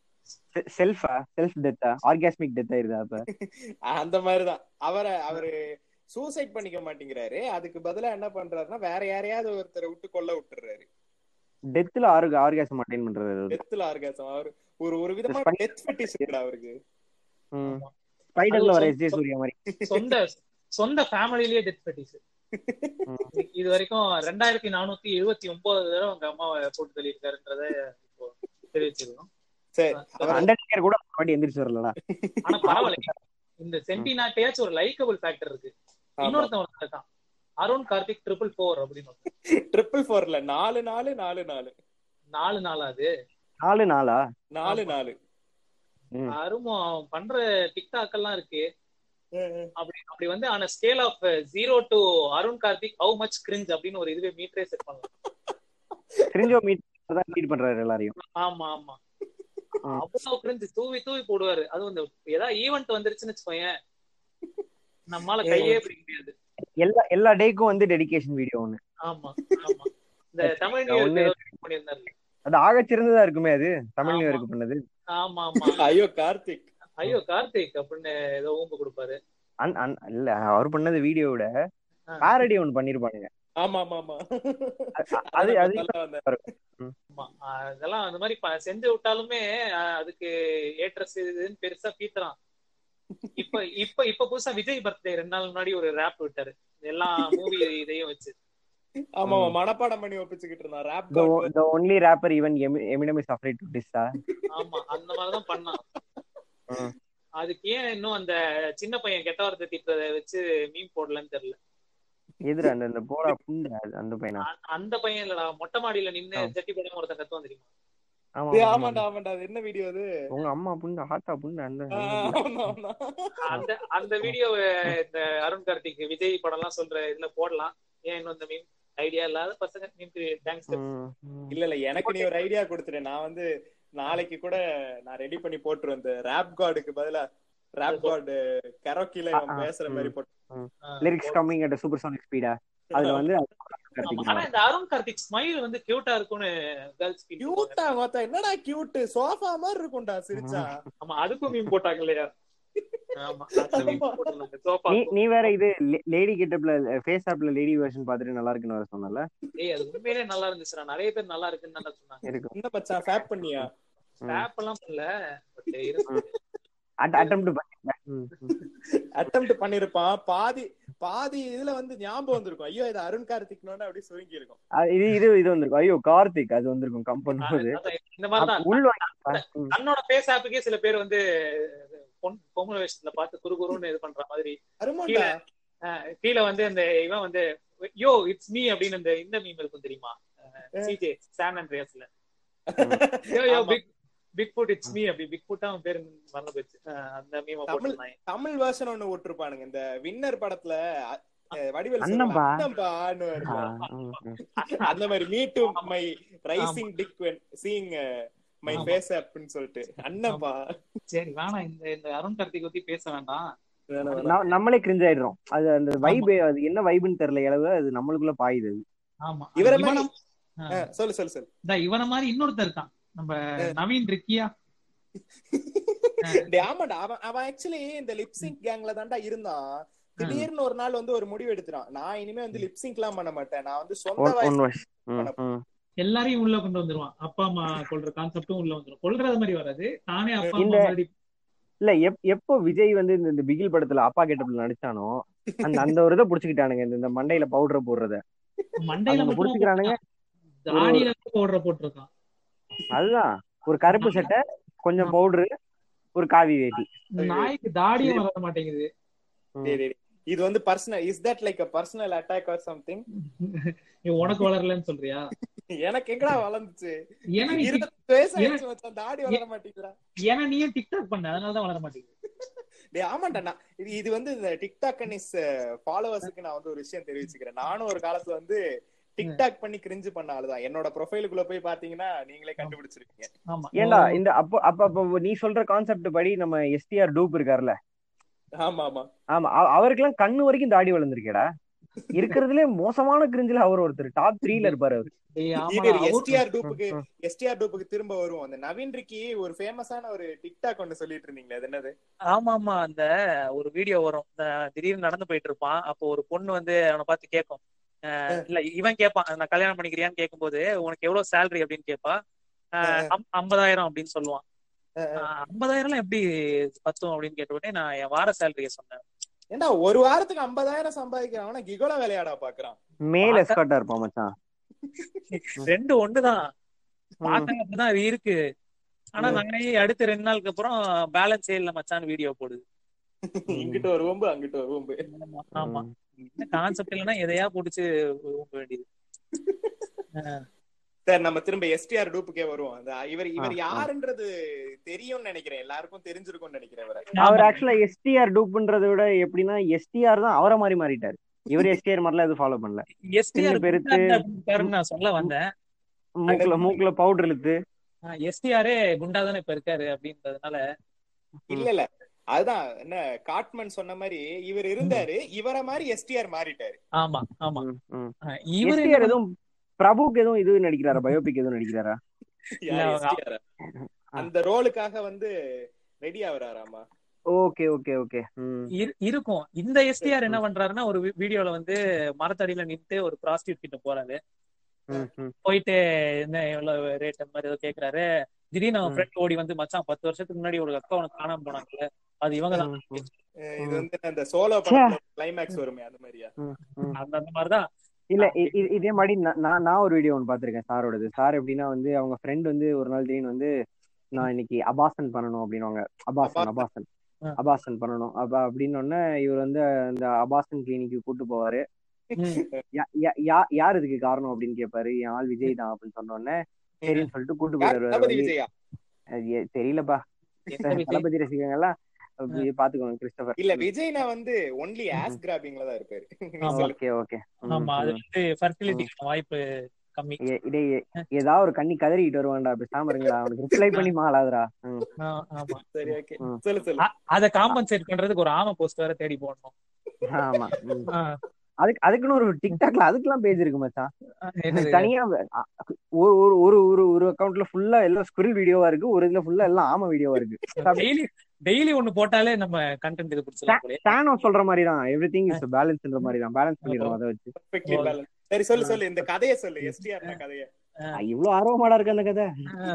S6: செல்ஃபா செல்ஃப் டெத்தா ஆர்காஸ்மிக் டெத் ஆயிருதா அப்ப
S5: அந்த மாதிரிதான் அவரை அவரு சூசைட் பண்ணிக்க மாட்டேங்கிறாரு அதுக்கு பதிலா என்ன பண்றாருன்னா வேற யாரையாவது ஒருத்தரை விட்டு கொல்ல விட்டுறாரு
S6: டெத்ல ஆறு ஆர்காசம் அட்டைன் பண்றது அவரு.
S5: டெத்ல ஆர்காசம் அவர் ஒரு ஒரு விதமான
S6: Spy-
S5: டெத் ஃபெட்டிஷ் இருக்குடா அவருக்கு
S6: ம்.
S2: ஆமா.
S6: ஸ்பைடர்ல
S2: அது
S6: வர
S2: சொந்த-
S6: எஸ் ஜே சூர்யா மாதிரி
S2: சொந்த சொந்த ஃபேமிலிலேயே டெத் பெட்டிஸ்
S6: ம்.
S2: இது வரைக்கும் ரெண்டாயிரத்தி நானூத்தி எழுபத்தி ஒன்பது தடவை அவங்க அம்மாவை போட்டு தள்ளியிருக்காருன்றத இப்போ தெரிவிச்சிருக்கோம்
S5: சரி அவர்
S6: அண்டர்டேக்கர் கூட ஒரு வாட்டி எந்திரிச்சு வரலடா
S2: ஆனா பரவாயில்ல இந்த சென்டினாட்டையாச்சும் ஒரு லைக்கபிள் ஃபேக்டர் இருக்கு இன்னொருத்தன் ஒருத்தன் இருக்கான் அருண் கார்த்திக் ட்ரிபிள் ஃபோர் அப்படின்னு ஒருத்தன்.
S5: ட்ரிபிள் ஃபோர்ல நாலு நாலு நாலு நாலு
S2: நாலு நாளாது
S6: நாலு நாளா
S5: நாலு
S2: ஆமா.
S5: நாலு
S6: ம்.
S2: அருமும் அவன் பண்ற டிக்டாக் எல்லாம் இருக்கு
S5: ம், ம்.
S2: அப்படி அப்படி வந்து ஆன scale of zero to Arun Karthik how much cringe அப்படின்னு ஒரு இதுவே மீட்டரே செட் பண்ணலாம்
S6: தெரிஞ்சோ மீட் தான் மீட் பண்றாரு எல்லாரையும்
S2: ஆமா ஆமா
S6: ம்.
S2: அவ்வளவு கிரிஞ்சு தூவி தூவி போடுவாரு அதுவும் இந்த ஏதாவது ஈவெண்ட் வந்துருச்சுன்னு வச்சுக்கோயேன் நம்மால கையே பிடிக்க முடியாது
S6: எல்லா எல்லா டேக்கும் வந்து டெடிகேஷன் வீடியோ ஒண்ணு
S2: ஆமா ஆமா இந்த தமிழ்
S6: ஒண்ணு-
S2: நியூ இயர் பண்ணியிருந்தாரு
S6: அது ஆகச்சிறந்ததா இருக்குமே அது தமிழ் நியூ இயருக்கு பண்ணது
S2: ஆமா ஆமா
S5: ஐயோ கார்த்திக்
S2: ஐயோ கார்த்திக் அப்படின்னு ஏதோ ஊம்பு கொடுப்பாரு
S6: அன்- அன்- இல்ல அவர் பண்ணது வீடியோவோட
S2: ஆ.
S6: பாரடி ஒண்ணு பண்ணிருப்பானுங்க
S5: ஆமா ஆமா ஆமா
S6: அது அது
S5: நல்லா வந்தேன்.
S2: ஆமா ஆஹ் இதெல்லாம் அந்த மாதிரி ப- செஞ்சு விட்டாலுமே ஆஹ் அதுக்கு ஏட்ரஸ் இதுன்னு பெருசா பீத்துறான் இப்ப இப்ப இப்ப புதுசா விஜய் பர்த்டே ரெண்டு நாள் முன்னாடி ஒரு ரேப் விட்டாரு எல்லா மூவி இதையும் வச்சு
S5: ஆமா ஆமா மனப்பாடம் பண்ணி ஒப்பிச்சுக்கிட்டு இருந்தான் rap
S6: the o- the only rapper even Emi- Eminem is afraid to diss ஆ?
S2: ஆமா அந்த மாதிரிதான் பண்ணான்
S6: ம்.
S2: அதுக்கு ஏன் இன்னும் அந்த சின்ன பையன் கெட்ட வார்த்தை திட்டதை வச்சு மீன் போடலன்னு தெரியல
S6: எதிர அந்த அந்த போடா புண்டு அது- அந்த பையனா
S2: அ- அந்த பையன் இல்லடா மொட்டை மாடியில நின்னு
S6: ஆ.
S2: ஜட்டி போடாம ஒருத்தன் கத்துவான் தெரியுமா
S6: ஆமா,
S5: ஏய்,
S6: ஆமா,
S5: ஆமாண்டா
S6: ஆமா.
S5: ஆமாண்டா அது என்ன வீடியோ அது
S6: உங்க அம்மா புண்டு ஆட்டா புண்டு அந்த
S5: ஆ,
S6: அந்த
S5: ஆமா, ஆமா.
S2: அந்த அந்த வீடியோ இந்த அருண் கார்த்திக் விஜய் படம் எல்லாம் சொல்ற இதுல போடலாம் ஏன் இன்னும் இந்த மீன் ஐடியா இல்லாத பசங்க மீன் தேங்க்ஸ்
S6: ம், ம்.
S5: இல்ல இல்ல எனக்கு நீ ஒரு ஐடியா கொடுத்துரு நான் வந்து நாளைக்கு கூட நான் ரெடி பண்ணி போட்டுருவேன் இந்த ரேப் கார்டுக்கு பதிலா ரேப் கார்டு கரோக்கில
S6: ஆ, ஆ,
S5: பேசுற மாதிரி
S6: ம்.
S5: போட்டு
S6: lyrics coming at super sonic ஸ்பீடா அதுல வந்து
S2: ஆமா. ஆனா இந்த அருண் கார்த்திக் ஸ்மைல் வந்து கியூட்டா இருக்கும்னு கேர்ள்ஸ்
S5: கியூட்டா மொத்த என்னடா கியூட் சோஃபா மாதிரி இருக்கும்டா சிரிச்சா
S2: ஆமா அதுக்கும் மீன் போட்டாங்க இல்லையா ஆமா அந்த meme போட்டிருந்தாங்க. sofa
S6: நீ
S2: க்கும்.
S6: நீ வேற இது லேடி கெட்டப்ல ஃபேஸ் ஆப்ல லேடி வெர்ஷன் பார்த்துட்டு நல்லா இருக்குன்னு வேற சொன்னல
S2: ஏய் அது உண்மையிலே நல்லா இருந்துச்சுடா நிறைய பேர் நல்லா இருக்குன்னு தானே சொன்னாங்க
S6: இருக்கும்
S5: என்ன மச்சான் ஃபேப் பண்ணியா
S2: ஸ்டாப் எல்லாம் பண்ணல பட் இருக்கு
S6: அட்டம்
S5: அட்டெம்ட் பண்ணிருப்பான் பாதி பாதி இதுல வந்து ஞாபகம் வந்திருக்கும் ஐயோ இது அருண் கார்த்திக்னோட அப்படியே சுருங்கி இருக்கும்
S6: இது இது இது வந்திருக்கும் ஐயோ கார்த்திக் அது வந்திருக்கும் கம் பண்ணும்போது
S2: அதான் இந்த மாதிரிதான்
S6: உள் வாங்கி
S2: தன்னோட பேஸ் ஆப்புக்கே சில பேர் வந்து பொன் பொம்மை வேஷத்துல பார்த்து குறு குறுன்னு இது பண்ற மாதிரி
S5: அருமாண்டா
S2: அஹ் கீழே வந்து இந்த இவன் வந்து யோ இட்ஸ் மீ அப்படின்னு இந்த இந்த மீம் இருக்கும் தெரியுமா சிஜே சான் அண்ட்ரியாஸ்ல yo yo big big foot it's me அப்படி பிக் ஃபுட் அவன் பேரு மறந்து போச்சு அஹ் அந்த மீம
S5: தமிழ்
S2: போட்டுருந்தாங்க
S5: தமிழ் வெர்ஷன் ஒண்ணு விட்டுருப்பானுங்க இந்த வின்னர் படத்துல அஹ், வடிவேல்
S6: அண்ணன்பா.
S5: அண்ணம்பான்னு வருவான். அந்த மாதிரி me to my rising dick seeing my
S2: ஆமா.
S5: ஃபேஸ் அப்படின்னு சொல்லிட்டு அண்ணப்பா
S2: சரி வேணாம் இந்த இந்த அருண் கார்த்திக் பத்தி பேச வேண்டாம்
S5: வேணாம், வேணாம்.
S6: நம்மளே கிரிஞ்ச் ஆயிடுறோம் அது அந்த வைப் அது என்ன வைப்னு தெரியல அளவு அது நம்மளுக்குள்ள பாயுது அது.
S2: ஆமா
S5: இவரை
S2: இவன
S5: மாதிரி அஹ், சொல்லு சொல்லு சொல்லு
S2: இந்த இவன மாதிரி இன்னொருத்தர் இருக்கான் நம்ம நவீன் ரிக்கியா
S5: டேய், ஆமாடா அவன் அவன் ஆக்சுவலி இந்த லிப்சிங் கேங்ல தான்டா இருந்தான் திடீர்னு ஒரு நாள் வந்து ஒரு முடிவு எடுத்துறான் நான் இனிமே வந்து லிப்சிங்க் எல்லாம் பண்ண மாட்டேன் நான் வந்து சொந்த
S6: ஒன் ஒன்
S5: வாய்ஸ்
S6: வாய்ஸ் ம், ம்.
S2: எல்லாரையும் உள்ள கொண்டு வந்துருவான் அப்பா அம்மா கொள்ற கான்செப்டும் உள்ள வந்துரும் கொல்றது மாதிரி வராது தானே அப்பா அம்மா
S6: இந்த-
S2: மாதிரி
S6: இல்ல எப் எப்போ விஜய் வந்து இந்த இந்த பிகில் படத்துல அப்பா கெட்டப்ல நடிச்சானோ அந்த அந்த ஒரு இதை புடிச்சுக்கிட்டானுங்க இந்த- இந்த மண்டையில பவுடர் போடுறத
S2: மண்டையில
S6: அவங்க
S2: மட்டும்
S6: புடிச்சுக்கிறானுங்க
S2: தாடியில போடுற போட்டிருக்கான்
S6: அதுதான் ஒரு கருப்பு சட்டை கொஞ்சம் பவுடரு ஒரு காவி வேட்டி
S2: இந்த நாய்க்கு தாடியும் வர மாட்டேங்குது
S5: டேய், டேய், டேய். இது வந்து personal is that like a personal attack or something
S2: நீ உனக்கு வளரலன்னு சொல்றியா
S5: எனக்கு எங்கடா வளர்ந்துச்சு
S2: ஏன்னா நீ
S5: இருபது வயசு ஆயிடுச்சு மச்சான், தாடி வளர மாட்டேங்குதுடா
S2: ஏன்னா நீயும் டிக்டாக் பண்ண அதனாலதான் வளர மாட்டேங்குது
S5: டேய் ஆமாண்டா நான் இது இது வந்து இந்த டிக்டாக் அண்ட் இஸ் ஃபாலோவர்ஸுக்கு நான் வந்து ஒரு விஷயம் தெரிவிச்சுக்கிறேன் நானும் ஒரு காலத்துல வந்து டிக்டாக் பண்ணி கிரிஞ்சு பண்ண ஆளுதான் என்னோட ப்ரொஃபைலுக்குள்ள போய் பாத்தீங்கன்னா நீங்களே கண்டுபிடிச்சிருக்கீங்க
S2: ஆமா
S6: ஏண்டா இந்த அப்போ அப்ப அப்ப நீ சொல்ற கான்செப்ட் படி நம்ம எஸ்டிஆர் டூப் இருக்காருல்ல
S5: ஆமா ஆமா
S6: ஆமா அவ- அவருக்கெல்லாம் கண்ணு வரைக்கும் தாடி வளர்ந்துருக்கேடா இருக்கிறதுலே மோசமான கிரிஞ்சில அவர் ஒருத்தர் டாப் த்ரீல இருப்பாரு அவரு
S2: டேய், ஆமா,
S5: இது
S2: அவரு-
S5: எஸ்டிஆர் டூப்புக்கு
S6: ம்.
S5: எஸ்டிஆர் டூப்புக்கு திரும்ப வருவோம் அந்த நவீன் ரிக்கி ஒரு ஃபேமஸான ஒரு டிக்டாக் ஒன்னு சொல்லிட்டு இருந்தீங்களே அது என்னது
S2: ஆமா ஆமா அந்த ஒரு வீடியோ வரும் இந்த திடீர்னு நடந்து போயிட்டு இருப்பான் அப்போ ஒரு பொண்ணு வந்து அவனை பார்த்து கேட்கும் அஹ் இல்ல இவன் கேட்பான் நான் கல்யாணம் பண்ணிக்கிறியான்னு கேட்கும்போது உனக்கு எவ்வளவு சேலரி அப்படின்னு கேட்பா அஹ் அம்- ஐம்பதாயிரம் அப்படின்னு சொல்லுவான் அஹ் ஐம்பதாயிரம் எல்லாம் எப்படி பத்தும் அப்படின்னு கேட்ட உடனே நான் என் வார சேலரிய சொன்னேன்
S5: ஏண்டா ஒரு வாரத்துக்கு ஐம்பதாயிரம் சம்பாதிக்கிறான் கிகோல வேலையாடா பாக்குறான்
S6: மேல் எஸ்கார்ட்டா இருப்பான் மச்சான்
S2: ரெண்டு ஒண்ணுதான் பார்த்தாங்க அப்படிதான் அது இருக்கு ஆனா நானே அடுத்த ரெண்டு நாளுக்கு அப்புறம் பேலன்ஸே இல்ல மச்சான் வீடியோ போடுது
S5: இங்கிட்ட ஒரு வம்பு அங்கிட்ட ஒரு வம்பு
S2: ஆமா, ஆமா என்ன கான்செப்ட் இல்லைன்னா எதையா புடிச்சு ஊம்ப வேண்டியது
S5: சரி நம்ம திரும்ப எஸ்டிஆர் டூப்புக்கே வருவோம் அந்த இவர் இவர்
S6: ஆ, ஆ.
S5: யாருன்றது தெரியும்னு நினைக்கிறேன் எல்லாருக்கும் தெரிஞ்சிருக்கும்னு நினைக்கிறேன் இவரை
S6: அவர் ஆக்சுவலா எஸ்டிஆர் டூப்ன்றதை விட எப்படின்னா எஸ்டிஆர் தான் அவரை மாதிரி மாறிட்டாரு இவர் எஸ்டிஆர் மாதிரிலாம் எதுவும் ஃபாலோ பண்ணல
S2: எஸ்டிஆர்
S6: சின்ன பெருத்து.
S2: நான் சொல்ல வந்தேன்
S6: மூக்குல மூக்குல பவுடர் இழுத்து
S2: எஸ்டிஆரே குண்டா தானே இப்ப இருக்காரு அப்படின்றதுனால
S5: இல்ல இல்ல அதுதான் என்ன காட்மன் சொன்ன மாதிரி இவர் இருந்தாரு இவரை மாதிரி எஸ்டிஆர் மாறிட்டாரு
S2: ஆமா ஆமா
S6: ம், ம்.
S2: அஹ் இவரு
S6: எஸ்டிஆர் எதுவும் பிரபுக்கு எதுவும் இது நடிக்கிறாரா பயோபிக் எதுவும் நடிக்கிறாரா
S5: யார்
S2: இல்ல,
S5: STR -ஆ? அந்த ரோலுக்காக வந்து ரெடி ஆகுறாராமா
S6: ஓகே ஓகே ஓகே ம்
S2: இரு- இருக்கும் இந்த எஸ்டிஆர் என்ன பண்றாருன்னா ஒரு வி- வீடியோல வந்து மரத்தடியில நின்று ஒரு ப்ராஸ்டியூட் கிட்ட போறாரு
S6: ம், ம்.
S2: போயிட்டு என்ன எவ்வளவு ரேட் அந்த மாதிரி ஏதோ கேக்குறாரு திடீர்னு அவன்
S6: ம்.
S2: ஃப்ரெண்ட் ஓடி வந்து மச்சான் பத்து வருஷத்துக்கு முன்னாடி ஒரு அக்கா உனக்கு காணாம போனாங்கல்ல அது இவங்க தான்
S6: ம், ம்,
S5: அஹ் இது வந்து அந்த சோலோ படத்துல கிளைமேக்ஸ் வருமே அந்த மாதிரியா
S6: ம், ம்.
S2: அந்த அந்த மாதிரிதான்
S6: இல்ல இ- இ- இதே மாதிரி நான் நான் நான் ஒரு வீடியோ ஒன்று பார்த்திருக்கேன் சாரோடது சார் எப்படின்னா வந்து அவங்க ஃப்ரெண்ட் வந்து ஒரு நாள் திடீர்னு வந்து நான் இன்னைக்கு அபாசன் பண்ணணும் அப்படின்னுவாங்க அபாசன் அபாசன்
S2: ஆ.
S6: அபாசன் பண்ணணும் அப்ப அப்படின்னு உடனே இவர் வந்து அந்த அபாசன் கிளினிக்கு கூட்டு போவாரு
S2: ம்.
S6: யா- யா- யா- யார் இதுக்கு காரணம் அப்படின்னு கேட்பாரு என் ஆள் விஜய் தான் அப்படின்னு சொன்ன உடனே சரின்னு சொல்லிட்டு கூட்டு
S5: யார்
S6: போயிடுவாரு
S5: தளபதி
S6: வண்டி-
S5: விஜயா
S6: அது எ- தெரியலப்பா
S2: எந்த விஜய்?
S6: தளபதி ரசிகங்கள்லாம் அப்படி பாத்துக்கோங்க கிறிஸ்டபர்
S5: இல்ல விஜய்னா வந்து ஒன்லி ஆஸ் கிராபிங்ல தான் இருப்பாரு நீ
S2: ஆமா.
S5: சொல்லு.
S6: ஓகே ஓகே
S2: ஆமா அது வந்து ஃபர்டிலிட்டிக்கான வாய்ப்பு கம்மி
S6: இடே ஏதாவது ஒரு கண்ணி கதறிட்டு வருவான்டா பேசாம இருங்களா அவனுக்கு ரிப்ளை பண்ணி மாலாதுடா ம்,
S2: ஆ, ஆமா
S5: சரி ஓகே
S6: ம்.
S5: சொல்லு சொல்லு
S2: அ- அத காம்பன்சேட் பண்றதுக்கு ஒரு ஆம போஸ்ட் வேற தேடி போடணும்
S6: ஆமா ம்.
S2: ஆ,
S6: அதுக்கு அதுக்குன்னு ஒரு டிக்டாக்ல அதுக்கெல்லாம் பேஜ் இருக்கு மச்சான்
S2: என்னது
S6: தனியா அ- ஒரு ஒரு ஒரு ஒரு ஒரு அக்கவுண்ட்ல ஃபுல்லா எல்லாம் ஸ்குரில் வீடியோவா இருக்கு ஒரு இதுல ஃபுல்லா எல்லாம் ஆம வீடியோவா இருக்கு
S2: டெய்லி டெய்லி ஒண்ணு போட்டாலே நம்ம கண்டென்ட் இது பிடிச்சலாம் போல
S6: சானோ சொல்ற மாதிரி தான் எவ்ரி திங் இஸ் பேலன்ஸ்ன்ற மாதிரி தான் பேலன்ஸ் பண்ணிடுறோம் அதை வச்சு
S5: Perfectly balanced. சரி சொல்லு சொல்லு இந்த கதையை சொல்லு எஸ்டிஆர் கதையை
S6: ஆ, இவ்வளவு ஆர்வமாடா இருக்கு அந்த கதை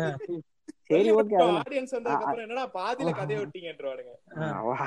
S6: சரி ஓகே அதெல்லாம்
S5: ஆடியன்ஸ் வந்ததுக்கு அப்புறம் என்னடா பாதியில கதையை விட்டீங்கன்றவானுங்க
S6: ஆ, வா.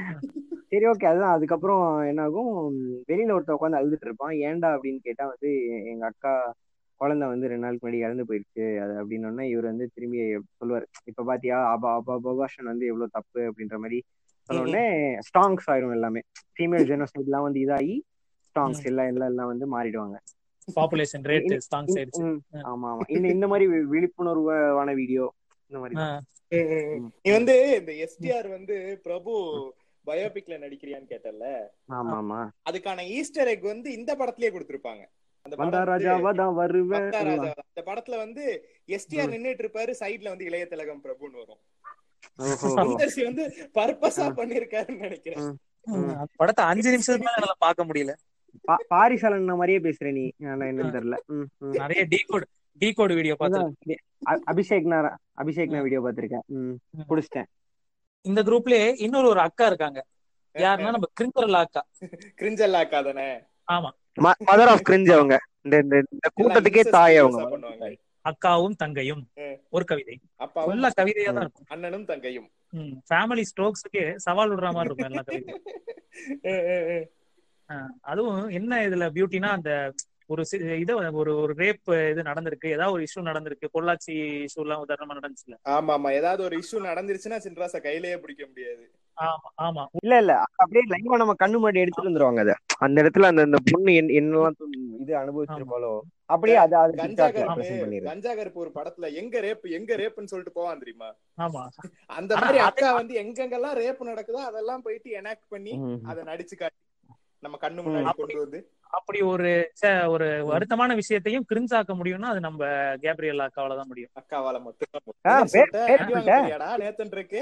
S6: சரி ஓகே அதுதான் அதுக்கப்புறம் என்ன ஆகும் வெளியில ஒருத்தன் உட்காந்து அழுதுட்டு இருப்பான் ஏன்டா அப்படின்னு கேட்டா வந்து எங்க அக்கா குழந்தை வந்து ரெண்டு நாளுக்கு முன்னாடி இறந்து போயிடுச்சு அது அப்படின்னு இவர் வந்து திரும்பி சொல்லுவார் இப்ப பாத்தியா அபா அபா அபாஷன் வந்து எவ்வளவு தப்பு அப்படின்ற மாதிரி சொன்ன உடனே ஸ்டாங்ஸ் ஆயிரும் எல்லாமே ஃபீமேல் ஜெனோசைட் எல்லாம் வந்து இதாகி ஸ்டாங்ஸ் எல்லாம் எல்லாம் எல்லாம் வந்து மாறிடுவாங்க
S2: பாப்புலேஷன் ரேட் ஸ்டாங்ஸ்
S6: இந்த-
S2: ஆயிடுச்சு
S6: ம், ஆமா ஆமா இந்த இந்த மாதிரி வி- விழிப்புணர்வான வீடியோ இந்த மாதிரி தான்.
S5: நீ வந்து இந்த எஸ்டிஆர் வந்து பிரபு பயோபிக்ல நடிக்கிறியான்னு கேட்டல
S6: ஆமா ஆமா
S5: அதுக்கான ஈஸ்டர் எக் வந்து இந்த படத்திலேயே கொடுத்திருப்பாங்க அந்த படம்
S6: வந்தா
S5: வந்து
S6: ராஜாவா தான் வருவேன்
S5: வந்தா ராஜா. அந்த படத்துல வந்து எஸ்டிஆர் நின்னுட்டு இருப்பாரு சைடுல வந்து இளைய திலகம் பிரபுன்னு வரும்
S6: ஓஹோ
S5: சுந்தர்சி வந்து பர்பஸா பண்ணிருக்காருன்னு நினைக்கிறேன்
S6: ம்.
S2: அந்த படத்தை அஞ்சு நிமிஷத்துக்கு மேல என்னால பார்க்க முடியல
S6: பா- பாரிசாலன் மாதிரியே பேசுற நீ ஆனா என்னன்னு தெரியல ம், ம்.
S2: நிறைய டீ கோட் டீ கோட் வீடியோ
S6: அதான்,
S2: பார்த்து
S6: அ- அபிஷேக் நான் அபிஷேக் நான் வீடியோ பாத்திருக்கேன் ம் புடிச்சிட்டேன்
S2: இந்த குரூப்லயே இன்னொரு ஒரு அக்கா இருக்காங்க யாருன்னா நம்ம கிரிங்கரல் அக்கா
S5: கிரிஞ்சல்லா தானே
S2: ஆமா
S6: மதர் ஆஃப் கிரிஞ்ச் அவங்க இந்த இந்த- இந்த கூட்டத்துக்கே தாய் அவங்க
S5: பண்ணுவாங்க
S2: அக்காவும் தங்கையும்
S5: ம்.
S2: ஒரு கவிதை
S5: அப்பாவும்
S2: ஃபுல்லா கவிதையா தான் இருக்கும்
S5: அண்ணனும் தங்கையும்
S2: ஃபேமிலி ஸ்ட்ரோக்ஸுக்கு சவால் விடுற மாதிரி இருக்கும் எல்லா கவிதையும்
S5: ம், ம், ம்.
S2: ஆஹ் அதுவும் என்ன இதுல பியூட்டினா அந்த ஒரு சி- இத ஒரு ஒரு ரேப் இது நடந்திருக்கு ஏதாவது ஒரு இஷ்யூ நடந்திருக்கு பொள்ளாச்சி இஷ்யூ எல்லாம் உதாரணமா நடந்துச்சுல
S5: ஆமா ஆமா ஏதாவது ஒரு இஷ்யூ நடந்துருச்சுன்னா சின்ராச கையிலேயே பிடிக்க முடியாது
S2: ஆமா ஆமா
S6: இல்ல இல்ல அப்படியே லைவா நம்ம கண்ணு முன்னாடி எடுத்துட்டு வந்துருவாங்க அத அந்த இடத்துல அந்த அந்த பொண்ணு என்- என்னெல்லாம் து- இது அனுபவிச்சிருப்பாளோ அப்படியே அது அது
S5: கஞ்சா
S6: TikTok ல
S5: கருப்பு
S6: present பண்ணிடுது
S5: கஞ்சா கருப்பு ஒரு படத்துல எங்க ரேப் எங்க ரேப்னு சொல்லிட்டு போவான் தெரியுமா
S2: ஆமா
S5: அந்த மாதிரி அக்கா வந்து எங்கெங்கெல்லாம் ரேப் நடக்குதோ அதெல்லாம் போயிட்டு எனாக்ட் பண்ணி
S6: ம்.
S5: அதை நடிச்சு காட்டி நம்ம கண்ணு முன்னாடி கொண்டு வந்து
S2: அப்படி ஒரு ச்சே, ஒரு வருத்தமான விஷயத்தையும் கிரிஞ்சாக்க முடியும்னா அது நம்ம கேப்ரியல் அக்காவால தான் முடியும்
S5: அக்காவால மட்டும்
S6: ஆ, பே- பேசிட்டேன்.
S5: நேத்தன் இருக்கு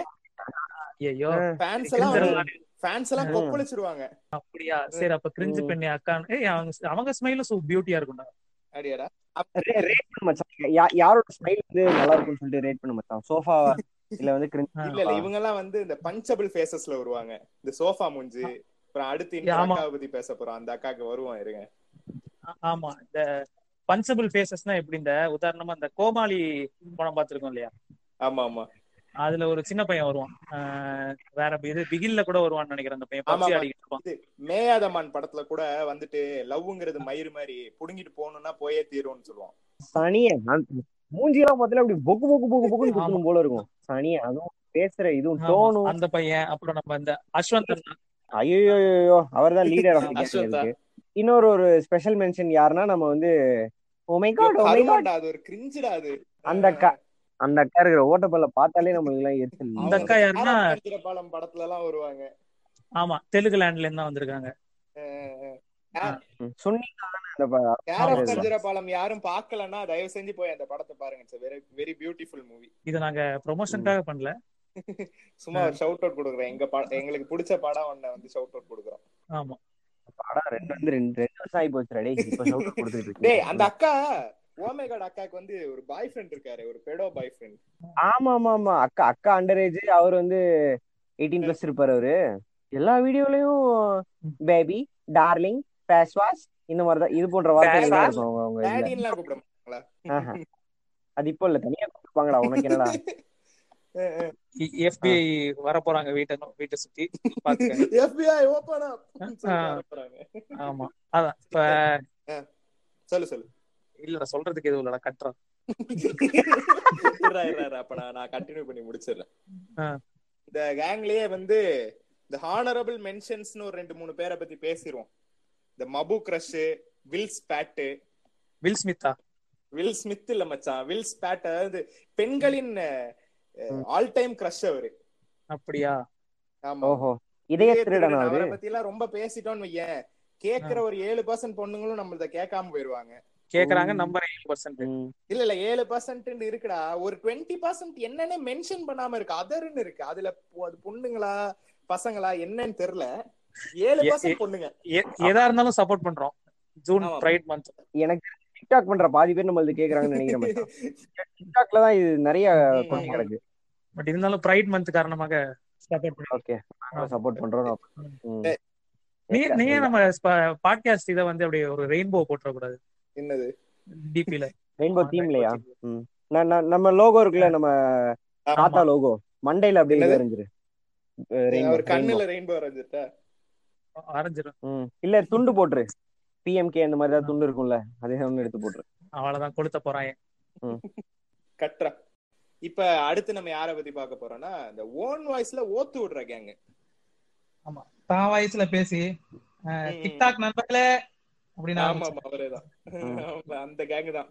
S2: ஐயோ
S5: ஃபேன்ஸ் எல்லாம்
S2: கிரிஞ்சல்
S5: ஃபேன்ஸ் எல்லாம்
S6: ம்.
S5: கொப்பளிச்சிருவாங்க
S2: அப்படியா சரி அப்ப கிரிஞ்சு
S6: ம்.
S2: பண்ணி அக்கான்னு ஏய் அவங்க அவங்க ஸ்மைலும் சூ பியூட்டியா இருக்கும்டா
S5: அடியாடா
S6: ரே- rate பண்ணு மச்சான் யா- யாரோட ஸ்மைல் வந்து நல்லா இருக்கும்னு சொல்லிட்டு ரேட் பண்ணு மச்சான் சோஃபா இல்ல வந்து cringe
S5: இல்ல இல்ல இவங்க எல்லாம் வந்து இந்த பஞ்சபிள் ஃபேசஸ்ல வருவாங்க இந்த சோஃபா மூஞ்சி அப்புறம் அடுத்து இந்த
S2: ஆமா.
S5: அக்காவை பத்தி பேச போறோம் அந்த அக்காக்கு வருவோம் இருங்க
S2: ஆ- ஆமா இந்த பஞ்சபிள் ஃபேசஸ்னா எப்படி இந்த உதாரணமா இந்த கோமாளி படம் பார்த்திருக்கோம் இல்லையா
S5: ஆமா ஆமா
S2: அதுல ஒரு சின்ன பையன் வருவான் ஆஹ் வேற இது பிகில்ல கூட வருவான்னு நினைக்கிறேன் அந்த பையன்
S5: ஆமா,
S2: பப்ஜி
S5: ஆமா.
S2: ஆடிக்கிட்டு இருப்பான்
S5: இது மேயாதமான் படத்துல கூட வந்துட்டு லவ்ங்கிறது மயிறு மாதிரி புடுங்கிட்டு போகணும்னா போயே தீரும்னு சொல்லுவான்
S6: சனிய மூஞ்சியெல்லாம் பார்த்தாலே அப்படி பொக்கு பொக்கு பொக்கு பொக்குன்னு குத்தணும் போல இருக்கும் சனிய அதுவும் பேசுற இதுவும்
S2: ஆமா,
S6: டோனும்
S2: அந்த பையன் அப்புறம் நம்ம இந்த அஸ்வந்த்
S6: ஐயோ அவர் தான் லீடர் ஆஃப்
S5: அஸ்வத்தா.
S6: இருக்கு இன்னொரு ஒரு ஸ்பெஷல் மென்ஷன் யாருன்னா நம்ம வந்து oh my God oh my God
S5: கருமாண்டா அது ஒரு கிரிஞ்சுடா அது
S6: அந்த அக்கா அந்த அக்கா இருக்கிற ஓட்டப்பல்ல பார்த்தாலே நம்ம இதெல்லாம் எரிச்சல்
S2: இந்த
S5: அவங்க
S2: அக்கா யாருன்னா
S5: காரப்பாண்டிர பாலம் படத்துல எல்லாம் வருவாங்க
S2: ஆமா தெலுங்கு லேண்ட்ல இருந்து தான் வந்திருக்காங்க
S6: சொன்னீங்க அந்த ப-
S5: கேர் ஆஃப்
S6: ஆமா.
S5: கஞ்சிரபாலம் யாரும் பார்க்கலன்னா தயவு செஞ்சு போய் அந்த படத்தை பாருங்க வெரி வெரி பியூட்டிஃபுல் மூவி
S2: இதை நாங்க ப்ரொமோஷனுக்காக பண்ணல
S5: சும்மா ஒரு ஷவுட் அவுட் கொடுக்குறேன் எங்க படம் எங்களுக்கு பிடிச்ச படம் ஒண்ணு வந்து ஷவுட் அவுட் கொடுக்குறோம்
S2: ஆமா
S6: படம் ரெண்டு வந்து ரெண்டு ரெண்டு வருஷம் ஆகி போச்சு டேய் இப்ப shout out கொடுத்துட்டு இருக்கு.
S5: டேய் அந்த அக்கா ஓமேகாட் அக்காக்கு வந்து ஒரு பாய் ஃப்ரெண்ட் இருக்காரு ஒரு பெடோ பாய் ஃப்ரெண்ட்
S6: ஆமா ஆமா ஆமா அக்கா அக்கா அண்டர் ஏஜ் அவர் வந்து எயிட்டீன் பிளஸ் இருப்பாரு அவரு எல்லா வீடியோலயும் பேபி டார்லிங் ஃபேஸ் வாஷ் இந்த மாதிரிதான் இது போன்ற வார்த்தைகள் தான் இருக்கும் அவங்க அவங்க இதுல.
S5: டேடின்லாம் கூப்பிட மாட்டாங்களா
S6: ஆஹா. அது இப்போ இல்ல தனியா கொடுப்பாங்கடா உனக்கு என்னடா
S2: எஃபிஐ வர போறாங்க வீட்டை நோ- வீட்டை சுத்தி பாத்துக்க
S5: FBI ஓபன் அப் போறாங்க
S2: ஆமா அதான் இப்ப
S5: சொல்லு சொல்லு
S2: இல்லடா சொல்றதுக்கு எதுவும் இல்லடா கட்டுறோம்
S5: இருடா, இருடா, இருடா. அப்ப நான் நான் கண்டினியூ பண்ணி முடிச்சிடுறேன்
S2: ஆ.
S5: இந்த கேங்லயே வந்து இந்த ஹானரபிள் மென்ஷன்ஸ்னு ஒரு ரெண்டு மூணு பேரை பத்தி பேசிடுவோம் இந்த மபு கிரஷ் வில் ஸ்பேட்டு
S2: வில் ஸ்மித்தா
S5: வில் ஸ்மித் இல்ல மச்சான் வில் ஸ்பேட் அதாவது பெண்களின் ஆல் டைம் கிரஷ் அவரு
S2: அப்படியா
S5: ஆமா
S6: ஓஹோ இதய
S5: இதய
S6: திருடன்
S5: திருடன்
S6: அவரு
S5: அவரை பத்தி எல்லாம் ரொம்ப பேசிட்டோம்னு வையேன் கேக்குற ஒரு ஏழு பர்சன்ட் பொண்ணுங்களும் நம்மளத கேட்காம போயிருவாங்க
S2: கேக்குறாங்க நம்பர் ஏழு பர்சன்ட்
S6: ம்.
S5: இல்ல இல்ல ஏழு பர்சன்ட் இருக்குடா ஒரு டுவெண்ட்டி பர்சன்ட் என்னன்னு மென்ஷன் பண்ணாம இருக்கு அதர்னு இருக்கு அதுல பொ- அது பொண்ணுங்களா பசங்களா என்னன்னு தெரியல ஏழு
S2: ஏ-
S5: பர்சன்ட் பொண்ணுங்க
S2: எ- எதா இருந்தாலும் சப்போர்ட் பண்றோம் ஜூன்
S5: ஆமா.
S2: பிரைட் மந்த்
S6: எனக்கு டிக்டாக் பண்ற பாதி பேர் நம்ம இது கேக்குறாங்கன்னு நினைக்கிறேன் மச்சான். டிக்டாக்ல தான் இது நிறைய
S5: ம்,
S6: கொட்டி
S5: ஆமா.
S6: கிடக்கு
S2: பட் இருந்தாலும் பிரைட் மந்த் காரணமாக சப்போர்ட் பண்றோம்
S6: ஓகே சப்போர்ட் பண்றோம் ம்.
S2: நீ நீ ஏன் நம்ம பாட்காஸ்ட் இத வந்து அப்படியே ஒரு ரெயின்போ போட்டுற கூடாது
S5: என்னது
S2: டிபில
S6: ரெயின்போ தீம்லயா நான் நான் நம்ம லோகோ இருக்குல்ல நம்ம தாத்தா லோகோ மண்டையில அப்படியே இது
S5: என்னது?
S6: வரைஞ்சிரு அஹ் rainbow,
S5: அவர்
S6: rainbow.
S5: கண்ணுல ரெயின்போ வரைஞ்சிட்டா
S2: ஆரஞ்சிரும்
S6: ம். இல்ல துண்டு போட்டுரு பிஎம்கே அந்த மாதிரி ஏதாவது துண்டு இருக்கும்ல அதே ஒண்ணு எடுத்து போட்டுரு
S2: அவ்வளவுதான் கொளுத்த போறாங்க
S5: கட்டுறா இப்ப அடுத்து நம்ம யார பத்தி பார்க்க போறோம்னா இந்த ஓன் வாய்ஸ்ல ஓத்து விடுற கேங்
S2: தான் வயசுல பேசி அஹ்,
S5: ம்.
S2: டிக்டாக் நண்பர்களே அப்படின்னு
S5: ஆமா
S2: ஆரம்பிச்சு.
S5: ஆமா அவரேதான்
S6: ம்.
S5: ஆமா, அந்த கேங் தான்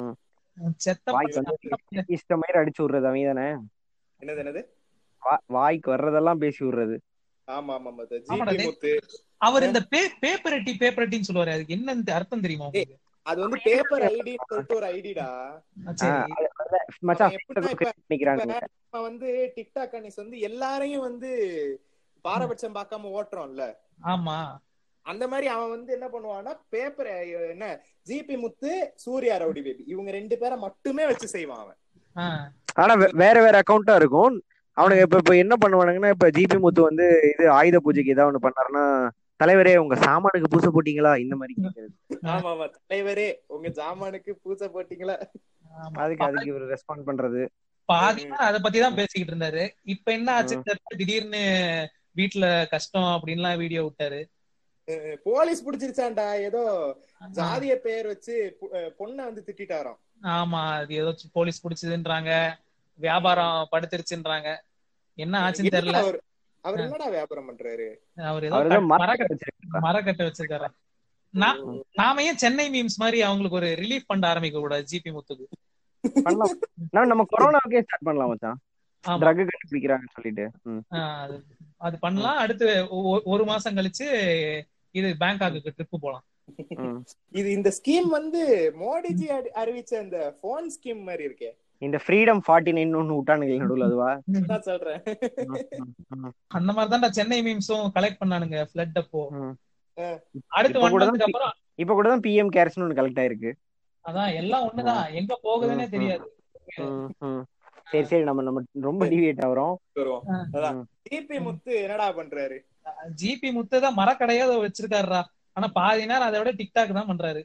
S2: செத்த
S6: வாய்க்கு வந்து இஷ்ட மாதிரி அடிச்சு விடுறது அவங்க தானே
S5: என்னது என்னது
S6: வாய்க்கு வர்றதெல்லாம் பேசி விடுறது
S5: ஆமா ஆமா ஆமா
S2: ஆமாடா,
S5: ஜிபி
S2: டேய்.
S5: முத்து
S2: அவர் இந்த பே பேப்பரட்டி பேப்பரட்டின்னு சொல்லுவாரு அதுக்கு என்ன அர்த்தம் தெரியுமா உங்களுக்கு
S5: அது வந்து பேப்பர் ஐடின்னு சொல்லிட்டு ஒரு ஐடிடா
S2: ஆ, சரி
S6: மச்சான்
S5: அவன் எப்படின்னா இப்ப-
S6: நிக்கிறாங்க
S5: இப்ப வந்து டிக்டாக் அனிஸ் வந்து எல்லாரையும் வந்து பாரபட்சம் பார்க்காம ஓட்டுறோம்ல
S2: ஆமா
S5: அந்த மாதிரி அவன் வந்து என்ன பண்ணுவான்னா பேப்பர் என்ன GP Muthu Surya rowdy baby இவங்க ரெண்டு பேரை மட்டுமே வச்சு செய்வான் அவன்
S2: ஆ,
S6: ஆனா வே- வேற வேற அக்கௌண்டா இருக்கும் அவனுக்கு இப்ப இப்ப என்ன பண்ணுவானுங்கன்னா இப்ப ஜிபி முத்து வந்து இது ஆயுத பூஜைக்கு ஏதாவது ஒண்ணு பண்ணாருன்னா தலைவரே உங்க சாமானுக்கு பூசை போட்டீங்களா இந்த மாதிரி கேக்குறது
S5: ஆமா ஆமா தலைவரே உங்க ஜாமானுக்கு பூஜை போட்டீங்களா
S2: ஆமா.
S6: அதுக்கு அதுக்கு இவர் ரெஸ்பாண்ட் பண்றது
S2: பாதினா அத பத்தி தான் பேசிக்கிட்டு இருந்தாரு இப்ப என்ன ஆச்சு தெரியல, திடீர்னு வீட்டுல கஷ்டம் அப்படின்லாம் வீடியோ விட்டாரு
S5: அஹ் போலீஸ் புடிச்சிருச்சான்டா ஏதோ ஜாதிய பெயர் வச்சு பொ- அஹ் பொண்ணை வந்து திட்டாராம்
S2: ஆமா அது ஏதோ போலீஸ் புடிச்சதுன்றாங்க வியாபாரம் படுத்துருச்சுன்றாங்க என்ன ஆச்சுன்னு தெரியல
S5: அவர் அவர் என்னடா வியாபாரம் பண்றாரு
S2: அவர் ஏதோ
S6: அவர் தான்
S2: கட்-
S6: மரக்கட்டை
S2: மரக்கட்டை
S6: வச்சிருக்காரு
S2: மரக்கட்டை வச்சிருக்காரு நான் நாம ஏன் சென்னை மீம்ஸ் மாதிரி அவங்களுக்கு ஒரு ரிலீஃப் பண்ண ஆரம்பிக்க கூடாது ஜிபி முத்துக்கு
S6: பண்ணலாம் நான் நம்ம கொரோனாவுக்கே ஸ்டார்ட் பண்ணலாம் மச்சான்
S2: ஆமா.
S6: ட்ரக் கண்டுபிடிக்கிறாங்கன்னு சொல்லிட்டு ம்.
S2: ஆஹ் அது அது பண்ணலாம் அடுத்து ஒ- ஒரு மாசம் கழிச்சு இது பேங்காக்கு ட்ரிப் போலாம்
S6: ம்.
S5: இது இந்த ஸ்கீம் வந்து மோடிஜி அறி- அறிவிச்ச அந்த போன் ஸ்கீம் மாதிரி இருக்கே
S6: இந்த ஃப்ரீடம் ஃபார்ட்டி நைன் ஒன்னு விட்டானுங்க நடுவில் அதுவா
S5: நான் சொல்றேன்
S6: ம், ம், ம்.
S2: அந்த மாதிரி தான்டா சென்னை மீம்ஸும் கலெக்ட் பண்ணானுங்க ஃபிளட் அப்போ
S6: ம்.
S2: அடுத்து
S6: இப்ப
S2: ஒன்
S6: கூட
S2: மந்த்க்கு
S6: தான்
S2: அப்புறம்
S6: இப்ப கூட தான் பிஎம் கேர்ஸ்னு ஒன்னு கலெக்ட் ஆயிருக்கு
S2: அதான் எல்லாம் ஒண்ணுதான் எங்க போகுதுன்னே
S6: ம்,
S2: தெரியாது
S6: ம், ம். சரி சரி நம்ம நம்ம ரொம்ப டிவியேட் ஆகுறோம்
S5: வருவோம்
S2: ஆ.
S5: அதான்
S6: ம்.
S5: டிபி முத்து என்னடா பண்றாரு
S2: ஜிபி முத்து தான் மரக்கடையா அதை வச்சிருக்காருடா ஆனா பாதி நேரம் அதை விட டிக்டாக் தான் பண்றாரு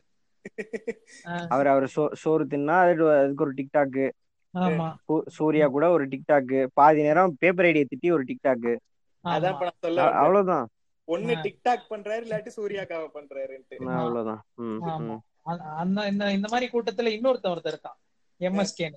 S6: அவர் அவர் சோ சோறு தின்னா அதுக்கு அதுக்கு ஒரு டிக்டாக்
S2: ஆமா
S6: சூர்யா கூட ஒரு டிக்டாக் பாதி நேரம் பேப்பர் ஐடியை திட்டி ஒரு டிக்டாக்
S5: அதான்
S2: ஆமா
S5: இப்ப நான் சொல்ல
S6: அ-
S5: வந்தேன்.
S6: அவ்வளவுதான்
S5: ஒண்ணு
S2: ஆ.
S5: டிக்டாக் பண்றாரு இல்லாட்டி சூர்யாக்காக பண்றாருன்ட்டு
S2: ஆ.
S6: அவ்வளவுதான் ம்,
S2: ஆமா
S6: ம்.
S2: அந்த- அந்த இந்த இந்த மாதிரி கூட்டத்துல இன்னொருத்தன் ஒருத்தர் இருக்கான் எம்எஸ்கே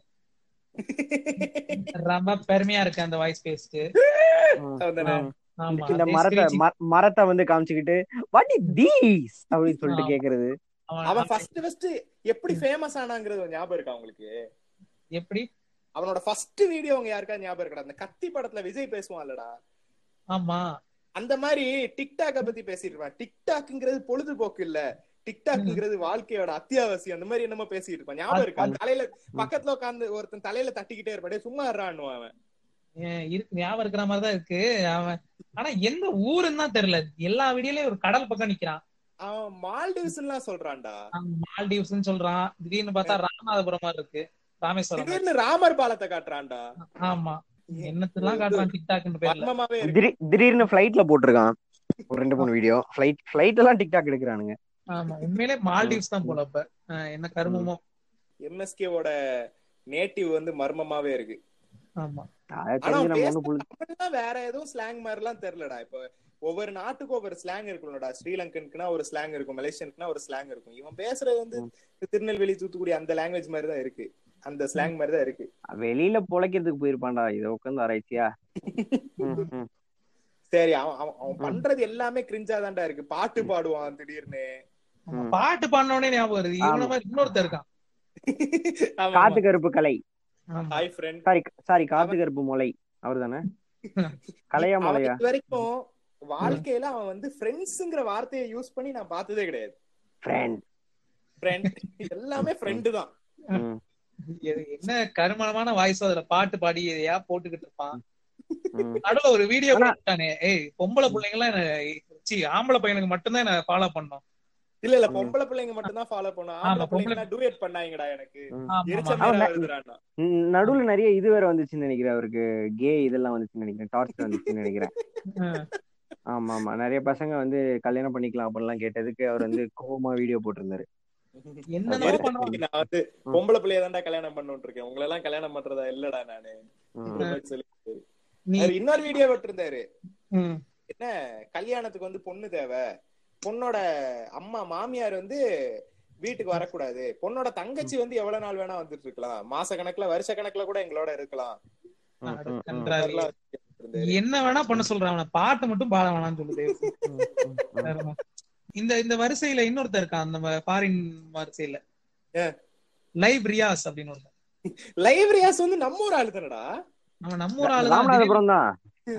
S2: ரொம்ப பெருமையா இருக்கு அந்த வாய்ஸ் பேஸ்ட்
S6: ம்,
S5: அவன்தானே?
S6: ம்.
S2: ஆமா
S6: இந்த
S2: அதே
S6: மரத்தை
S2: screeching.
S6: ம- மரத்தை வந்து காமிச்சுக்கிட்டு வாட் இஸ் தீஸ் அப்படின்னு சொல்லிட்டு
S2: ஆமா.
S6: கேக்குறது
S2: அவன்
S5: அவன் ஃபர்ஸ்ட் ஃபர்ஸ்ட் எப்படி ஃபேமஸ் ஆனாங்கிறது ஞாபகம் இருக்கா உங்களுக்கு
S2: எப்படி
S5: அவனோட ஃபர்ஸ்ட் வீடியோ உங்க யாருக்கா ஞாபகம் இருக்கா அந்த கத்தி படத்துல விஜய் பேசுவான்லடா
S2: ஆமா
S5: அந்த மாதிரி டிக்டாக்க பத்தி பேசிட்டு இருப்பான் டிக்டாக்ங்கிறது பொழுதுபோக்கு இல்ல டிக்டாக்ங்கிறது வாழ்க்கையோட அத்தியாவசியம் அந்த மாதிரி என்னமோ பேசிட்டு இருப்பான் ஞாபகம் இருக்கா தலையில பக்கத்துல உட்காந்து ஒருத்தன் தலையில தட்டிக்கிட்டே இருப்பான் "டேய், சும்மா இருறான்னு அவன்
S2: ஏன் இருக்கு ஞாபகம் இருக்கிற மாதிரி தான் இருக்கு அவன் ஆனா எந்த ஊருன்னு தான் தெரியல எல்லா வீடியோலயும் ஒரு கடல் பக்கம் நிக்கிறான்
S5: அவன் மால்டீவ்ஸ் எல்லாம் சொல்றான்டா
S2: அவன் மால்டீவ்ஸ்னு சொல்றான் திடீர்னு பார்த்தா ராமநாதபுரம் மாதிரி இருக்கு ராமேஸ்வரம் மாதிரி.
S5: திடீர்னு ராமர் பாலத்தை காட்டுறான்டா
S2: ஆமா என்னத்தெல்லாம் காட்டுறான் டிக்டாக்னு பேர்ல
S5: மர்மமாவே இருக்கு
S6: திடீர் திடீர்னு ஃபிளைட்ல போட்டிருக்கான் ஒரு ரெண்டு மூணு வீடியோ ஃபிளைட் ஃபிளைட் எல்லாம் டிக்டாக் எடுக்கிறானுங்க
S2: ஆமா உண்மையிலே மால்டீவ்ஸ் தான் போல அப்ப ஆஹ் என்ன கருமமோ
S5: எம்எஸ்கேவோட நேட்டிவ் வந்து மர்மமாவே இருக்கு
S2: ஆமா
S6: அதை
S5: ஆனா
S6: தெரிஞ்சு
S5: அவன்
S6: நம்ம
S5: பேசுற
S6: ஒண்ணு புல்
S5: தமிழ்லாம் வேற எதுவும் ஸ்லாங் மாதிரி எல்லாம் தெரியலடா இப்ப ஒவ்வொரு நாட்டுக்கும் ஒவ்வொரு ஸ்லாங் இருக்கும்லடா ஸ்ரீலங்கனுக்குனா ஒரு ஸ்லாங் இருக்கும் மலேசியனுக்குனா ஒரு ஸ்லாங் இருக்கும் இவன் பேசுறது வந்து திருநெல்வேலி தூத்துக்குடி அந்த லாங்குவேஜ் மாதிரி தான் இருக்கு அந்த ஸ்லாங் மாதிரி தான் இருக்கு
S6: வெளியில பொழைக்கிறதுக்கு போயிருப்பான்டா இதை உட்காந்து ஆராய்ச்சியா ம், ம்.
S5: சரி அவன் அவன் அவன் பண்றது எல்லாமே கிரிஞ்சா தான்டா இருக்கு பாட்டு பாடுவான் திடீர்னு
S2: ஆமா.
S6: ம்.
S2: பாட்டு பாடினோடனே ஞாபகம் வருது இவன
S6: ஆமா.
S2: மாதிரி இன்னொருத்தர் இருக்கான்
S6: காத்து கருப்பு கலை
S2: ஆமா.
S5: ஹாய் ஃப்ரெண்ட்
S6: சாரி சாரி காத்து கருப்பு முளை அவர் தானே கலையா
S5: அவன்
S6: முளையா
S5: இது வரைக்கும் வாழ்க்கையில அவன் வந்து ஃப்ரெண்ட்ஸ்ங்கிற வார்த்தையை யூஸ் பண்ணி நான் பார்த்ததே கிடையாது
S6: ஃப்ரெண்ட்
S5: ஃப்ரெண்ட் எல்லாமே ஃப்ரெண்டு தான்
S2: இது என்ன கருமணமான வாய்ஸ் அதுல பாட்டு பாடி எதையா போட்டுக்கிட்டு இருப்பான்
S6: ம்.
S2: நடுவுல ஒரு வீடியோ
S6: ஆனா-
S2: போட்டானே ஏய் பொம்பளை பிள்ளைங்க எல்லாம் சி ஆம்பளை பையனுக்கு மட்டும்தான் என்ன ஃபாலோ பண்ணோம்
S5: இல்ல இல்ல பொம்பளை பிள்ளைங்க மட்டும் தான் ஃபாலோ பண்ணும் ஆம்பளை
S2: பொம்பளை-
S5: பிள்ளைங்க டூயட் பண்ணாங்கடா எனக்கு
S2: ஆமா,
S5: எரிச்ச
S2: ஆமா.
S5: மேல
S6: அவன்
S5: வருதுடான்னா
S6: ம், நடுவுல நிறைய இது வேற வந்துச்சுன்னு நினைக்கிறேன் அவருக்கு கே இதெல்லாம் வந்துச்சுன்னு நினைக்கிறேன் டார்ச் வந்துச்சுன்னு நினைக்கிறேன்
S2: ம்.
S6: ஆமா ஆமா நிறைய பசங்க வந்து கல்யாணம் பண்ணிக்கலாம் அப்படிலாம் கேட்டதுக்கு அவர் வந்து கோவமா வீடியோ போட்டிருந்தாரு
S2: என்னென்னவோ பண்றாங்க
S5: நான் வந்து பொம்பளை பிள்ளைய தான்டா கல்யாணம் பண்ணிட்டு இருக்கேன் உங்களை எல்லாம் கல்யாணம் பண்றதா இல்லடா நானு
S6: ம்.
S5: இந்த மாதிரி சொல்லி
S2: நீ
S5: அவரு இன்னொரு வீடியோ விட்டுருந்தாரு
S2: ம்.
S5: என்ன கல்யாணத்துக்கு வந்து பொண்ணு தேவை பொண்ணோட அம்மா மாமியார் வந்து வீட்டுக்கு வரக்கூடாது பொண்ணோட தங்கச்சி வந்து எவ்வளவு நாள் வேணா வந்துட்டு இருக்கலாம் மாச கணக்குல வருஷ கணக்குல கூட எங்களோட இருக்கலாம்
S6: ம், ம், ம்,
S2: கன்றாவி.
S5: அதெல்லாம் விட்டிருந்தாரு.
S2: என்ன வேணா பண்ண சொல்றான் அவனை பாட்டு மட்டும் பாட வேணாம்னு சொல்லுது
S6: ம், ம், ம்.
S2: இந்த இந்த வரிசையில இன்னொருத்தர் இருக்கான் அந்த ஃபாரின் வரிசையில
S5: ஏ.
S2: லைவ் ரியாஸ் அப்படின்னு ஒருத்தன்
S5: லைவ் ரியாஸ் வந்து நம்ம ஊர் ஆளு தானடா
S2: அவன் நம்ம ஊர் ஆளு தான்
S6: ராமநாதபுரம் தான்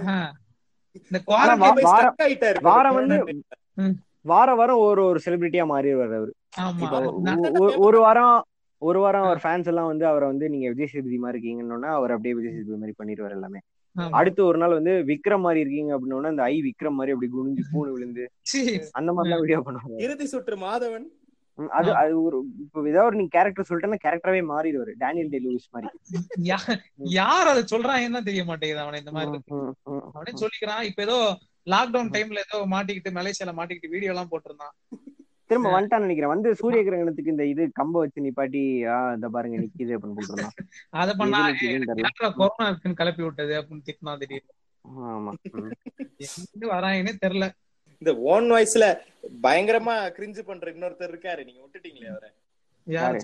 S2: இந்த
S6: ஆனா
S2: குவாரண்டைன்
S6: வா-
S5: போய்
S6: வாரம்
S5: stuck ஆயிட்டாரு
S6: வாரம் வந்து
S2: ம்.
S6: வார வாரம் ஒரு ஒரு செலிபிரிட்டியா மாறிடுவாரு அவரு
S2: ஆமா
S6: இப்போ
S2: நான்
S6: ஒ- ஒ- ஒரு வாரம் ஒரு வாரம் அவர் ஃபேன்ஸ் எல்லாம் வந்து அவரை வந்து நீங்க விஜய் சேதுபதி மாதிரி இருக்கீங்கன்னா அவர் அப்படியே விஜய் சேதுபதி மாதிரி பண்ணிடுவாரு எல்லாமே
S2: ஆமா.
S6: அடுத்து ஒரு நாள் வந்து விக்ரம் மாதிரி இருக்கீங்க அப்படின்னா அந்த ஐ விக்ரம் மாதிரி அப்படி குனிஞ்சு பூணு விழுந்து
S2: சீ,
S6: அந்த மாதிரிலாம் வீடியோ பண்ணுவாங்க
S5: இறுதி சுற்று மாதவன்
S6: ம், அது அது ஒரு இப்போ ஏதாவது ஒரு நீங்க கேரக்டர் சொல்லிட்டேன்னா கேரக்டராவே மாறிடுவாரு டேனியல் டே லூயிஸ் மாதிரி
S2: யா- யார் அதை சொல்றான் தெரிய மாட்டேங்குது அவனை இந்த மாதிரி
S6: ம், ம், ம்.
S2: அவனே சொல்லிக்கிறான் இப்ப ஏதோ லாக்டவுன் டைம்ல ஏதோ மாட்டிக்கிட்டு மலேசியால மாட்டிக்கிட்டு வீடியோ எல்லாம் போட்டிருந்தான்
S6: திரும்ப வந்துட்டான்னு நினைக்கிறேன் வந்து சூரிய கிரகணத்துக்கு இந்த இது கம்ப வச்சு நிப்பாட்டி ஆ இந்த பாருங்க நிக்குது அப்படின்னு போட்டுருந்தான்
S2: அதை பண்ணா
S6: எது நிக்குதுன்னு தெரியல
S2: யாரா கொரோனா இருக்குன்னு கிளப்பி விட்டது அப்படின்னு திட்டினா திடீர்னு
S6: ஆமா ம்.
S2: எங்க வராங்கன்னே தெரியல
S5: இந்த ஓன் வாய்ஸ்ல பயங்கரமா கிரிஞ்சு பண்ற இன்னொருத்தர் இருக்காரு நீங்க விட்டுட்டீங்களே அவரை
S2: யாரு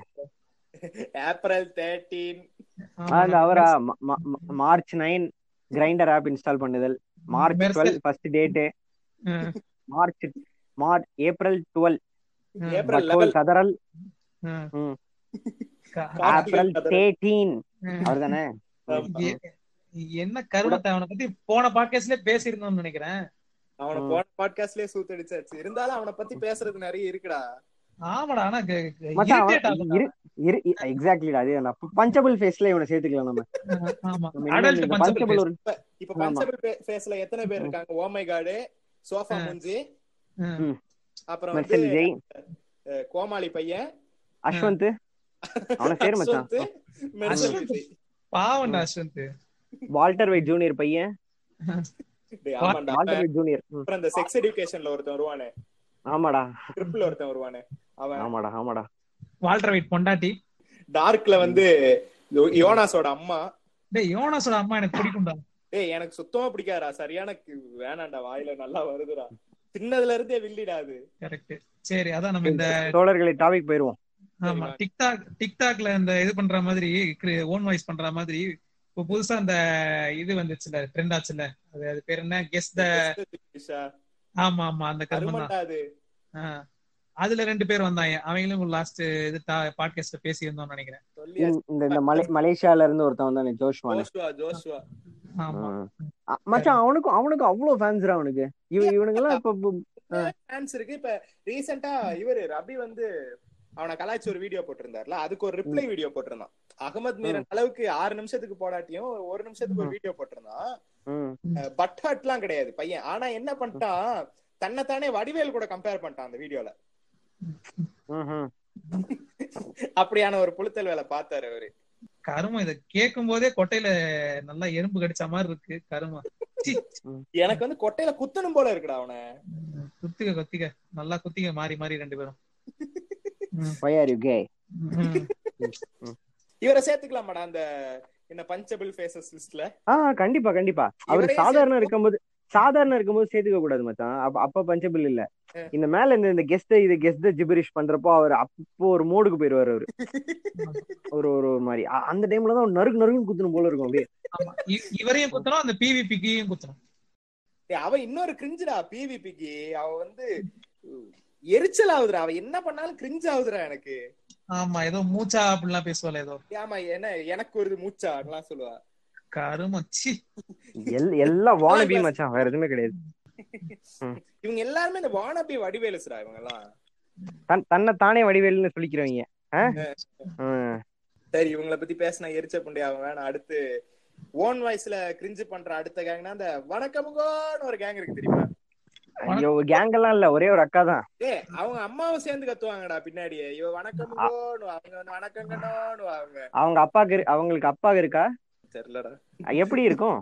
S5: ஏப்ரல் தேர்ட்டீன்
S2: ஆமா,
S6: அந்த அவரா ம- ம- ம- March nine Grindr app install பண்ணுதல் March
S2: Mersal.
S6: Twelve first date
S2: ம்,
S6: மார்ச் மார்ச் ஏப்ரல் டுவெல்
S2: ம்,
S5: ஏப்ரல்
S6: பட்டோல்
S5: லெவல்
S6: கதறல்
S2: ம்.
S6: ம்.
S2: கா-
S6: ஏப்ரல் தேர்ட்டீன்
S2: ம்.
S6: அவர் தானே
S2: எ- என்ன கருணத்தை அவனை பத்தி போன பாட்காஸ்ட்ல பேசியிருந்தோம்னு நினைக்கிறேன்
S5: அவன
S6: ம்.
S5: போன பாட்காஸ்ட்லயே சூத்தடிச்சாச்சு இருந்தாலும் அவனை பத்தி பேசுறது நிறைய இருக்குடா
S2: ஆமாடா ஆனா க- க-
S6: மச்சான்
S2: irritate
S6: அவன்
S2: ஆகுதுடா.
S6: இரு இரு எக்ஸாக்ட்லி அதே தான் பஞ்சபிள் ஃபேஸ்ல இவனை சேர்த்துக்கலாம் நம்ம
S2: ஆமா
S6: நம்ம இன்னும்
S2: அடல்ட்
S6: இந்த
S2: பஞ்சபிள்
S6: பஞ்சபிள் ஒரு
S5: இப்ப
S6: ஆமா.
S5: பஞ்சபிள் ஃபேஸ்ல எத்தனை பேர் இருக்காங்க ஓமை காடு சோஃபா
S2: ஆ.
S5: முஞ்சி
S6: ம்.
S5: அப்புறம் வந்து
S6: மெர்சல் ஜெய்
S5: அஹ், கோமாளி பையன்
S6: அஸ்வந்த் அவனை சேரு மச்சான்
S5: அஸ்வந்த், மெர்சல் விஜய்.
S2: பாவம்டா அஸ்வந்த்
S6: வால்டர் வைட் ஜூனியர் பையன்
S5: டேய், ஆமாண்டா.
S6: வால்டர் வைட் ஜூனியர் ம்.
S5: அப்புறம் இந்த செக்ஸ் எஜுகேஷன்ல ஒருத்தன் வருவானே
S6: ஆமாடா
S5: ட்ரிப்ல ஒருத்தன் வருவானே அவன்
S6: ஆமாடா ஆமாடா
S2: வால்டர் வெயிட் பொண்டாட்டி
S5: டார்க்ல வந்து யோ- யோனாஸோட அம்மா
S2: டேய் யோனாஸோட அம்மா எனக்கு பிடிக்கும்டா
S5: ஏய் எனக்கு சுத்தமா பிடிக்காதா சரியான கி- வேணாம்டா வாயில நல்லா வருதுடா சின்னதுல இருந்தே வில்லிடா அது
S2: கரெக்ட் சரி அதான் நம்ம இந்த
S6: தோழர்களை டாபிக் போயிருவோம்
S2: ஆமா டிக்டாக் டிக்டாக்ல இந்த இது பண்ற மாதிரி ஓன் வாய்ஸ் பண்ற மாதிரி இப்போ புதுசா அந்த இது வந்துச்சுல ட்ரெண்ட் ஆச்சுல அது அது பேர் என்ன கெஸ் த
S5: திஷா,
S2: ஆமா ஆமா அந்த கருமம் தான்
S5: அருமண்டா அது
S2: ஆ. அதுல ரெண்டு பேர் வந்தாங்க அவங்களும் லாஸ்ட் இது பாட்காஸ்ட்ல பேசி இருந்தோம்னு நினைக்கிறேன்
S5: சொல்லியா
S6: இந்த- இந்த இந்த மலை மலேசியால இருந்து ஒருத்தன் வந்தானே ஜோஷ்வான்
S5: ஜோஷுவா ஜோஷுவா
S2: ஆமா
S6: மச்சான் அவனுக்கும் அவனுக்கும் அவ்வளவு ஃபேன்ஸ்ரா அவனுக்கு இவ இவனுங்க எல்லாம் இப்ப இப்ப-
S5: ஃபேன்ஸ் இருக்கு இப்ப ரீசெண்டா இவரு ரபி வந்து அவனை கலாய்ச்சி ஒரு வீடியோ போட்டிருந்தாருல அதுக்கு ஒரு ரிப்ளை வீடியோ போட்டிருந்தான் அகமத் மீரன் அளவுக்கு ஆறு நிமிஷத்துக்கு போடாட்டியும் ஒரு நிமிஷத்துக்கு ஒரு வீடியோ போட்டிருந்தான்
S6: ம்,
S5: பட் ஹர்ட்லாம் கிடையாது பையன் ஆனா என்ன பண்ணிட்டான் தன்னைத்தானே வடிவேல் கூட கம்பேர் பண்ணிட்டான் அந்த வீடியோல
S6: ம், ம்.
S5: அப்படியான ஒரு புழுத்தல் வேலை பார்த்தாரு அவரு
S2: கருமம் இத கேட்கும் போதே கொட்டையில நல்லா எறும்பு கடிச்ச மாதிரி இருக்கு கருமம் சீ.
S5: எனக்கு வந்து கொட்டையில குத்தணும் போல இருக்குடா அவனை
S2: ம், குத்திக குத்திக நல்லா குத்திக மாறி மாறி ரெண்டு பேரும் ம்,
S6: Why are you gay?
S2: ம்.
S5: இவரை சேர்த்துக்கலாமாடா அந்த இந்த பஞ்சபிள் ஃபேசஸ் லிஸ்ட்ல
S6: ஆ கண்டிப்பா கண்டிப்பா அவர்
S5: இவரையே
S6: சாதாரண
S5: சேர்த்து-
S6: இருக்கும்போது சாதாரண இருக்கும்போது சேர்த்துக்க கூடாது மச்சான் அப்ப அப்ப பஞ்சபிள் இல்ல
S5: ஆ.
S6: இந்த மேல இந்த இந்த கெஸ்ட் இது கெஸ்ட் ஜிபரிஷ் பண்றப்போ அவர் அப்போ ஒரு மூடுக்கு போயிருவாரு அவரு ஒரு ஒரு ஒரு மாதிரி அ- அந்த டைம்ல தான் நறுக்கு நறுக்குன்னு குத்தணும் போல இருக்கும் அப்படியே
S2: ஆமா இ- இவரையும் குத்தணும் அந்த பிவிபிக்கையும் குத்தணும்
S5: டேய், அவ இன்னொரு கிரிஞ்சுடா பிவிபிக்கு அவ வந்து எரிச்சல் ஆகுதுடா அவ என்ன பண்ணாலும் கிரிஞ்சு ஆகுதுடா எனக்கு
S2: ஆமா ஏதோ மூச்சா அப்படிலாம் பேசுவாள் ஏதோ
S5: ஆமா என்ன எனக்கு ஒரு மூச்சா அப்படிலாம் சொல்லுவா
S2: கருமம் சி
S6: எல் எல்லாம் வானபி மச்சான் வேற எதுவுமே கிடையாது
S5: இவங்க எல்லாருமே இந்த வானபி வடிவேலுசுடா இவங்க எல்லாம்
S6: தன் தன்னை தானே வடிவேலுன்னு சொல்லிக்கிறவங்க ஆ? ஆ.
S5: சரி இவங்கள பத்தி பேசினா எரிச்ச புண்டி அவன் வேணாம் அடுத்து ஓன் வாய்ஸ்ல கிரிஞ்சு பண்ற அடுத்த கேங்னா அந்த வணக்கமுகோன்னு ஒரு கேங் இருக்கு தெரியுமா
S6: ஐயோ கேங் எல்லாம் இல்ல ஒரே ஒரு அக்கா தான்
S5: ஏய் அவங்க அம்மாவும் சேர்ந்து கத்துவாங்கடா பின்னாடியே இவ வணக்கம் ப்ரோன்னு அவங்க வந்து வணக்கம் கண்ணோன்னு அவங்க
S6: அவங்க அப்பாக்கு இரு- அவங்களுக்கு அப்பா இருக்கா
S5: தெரியலடா
S6: அஹ் எப்படி இருக்கும்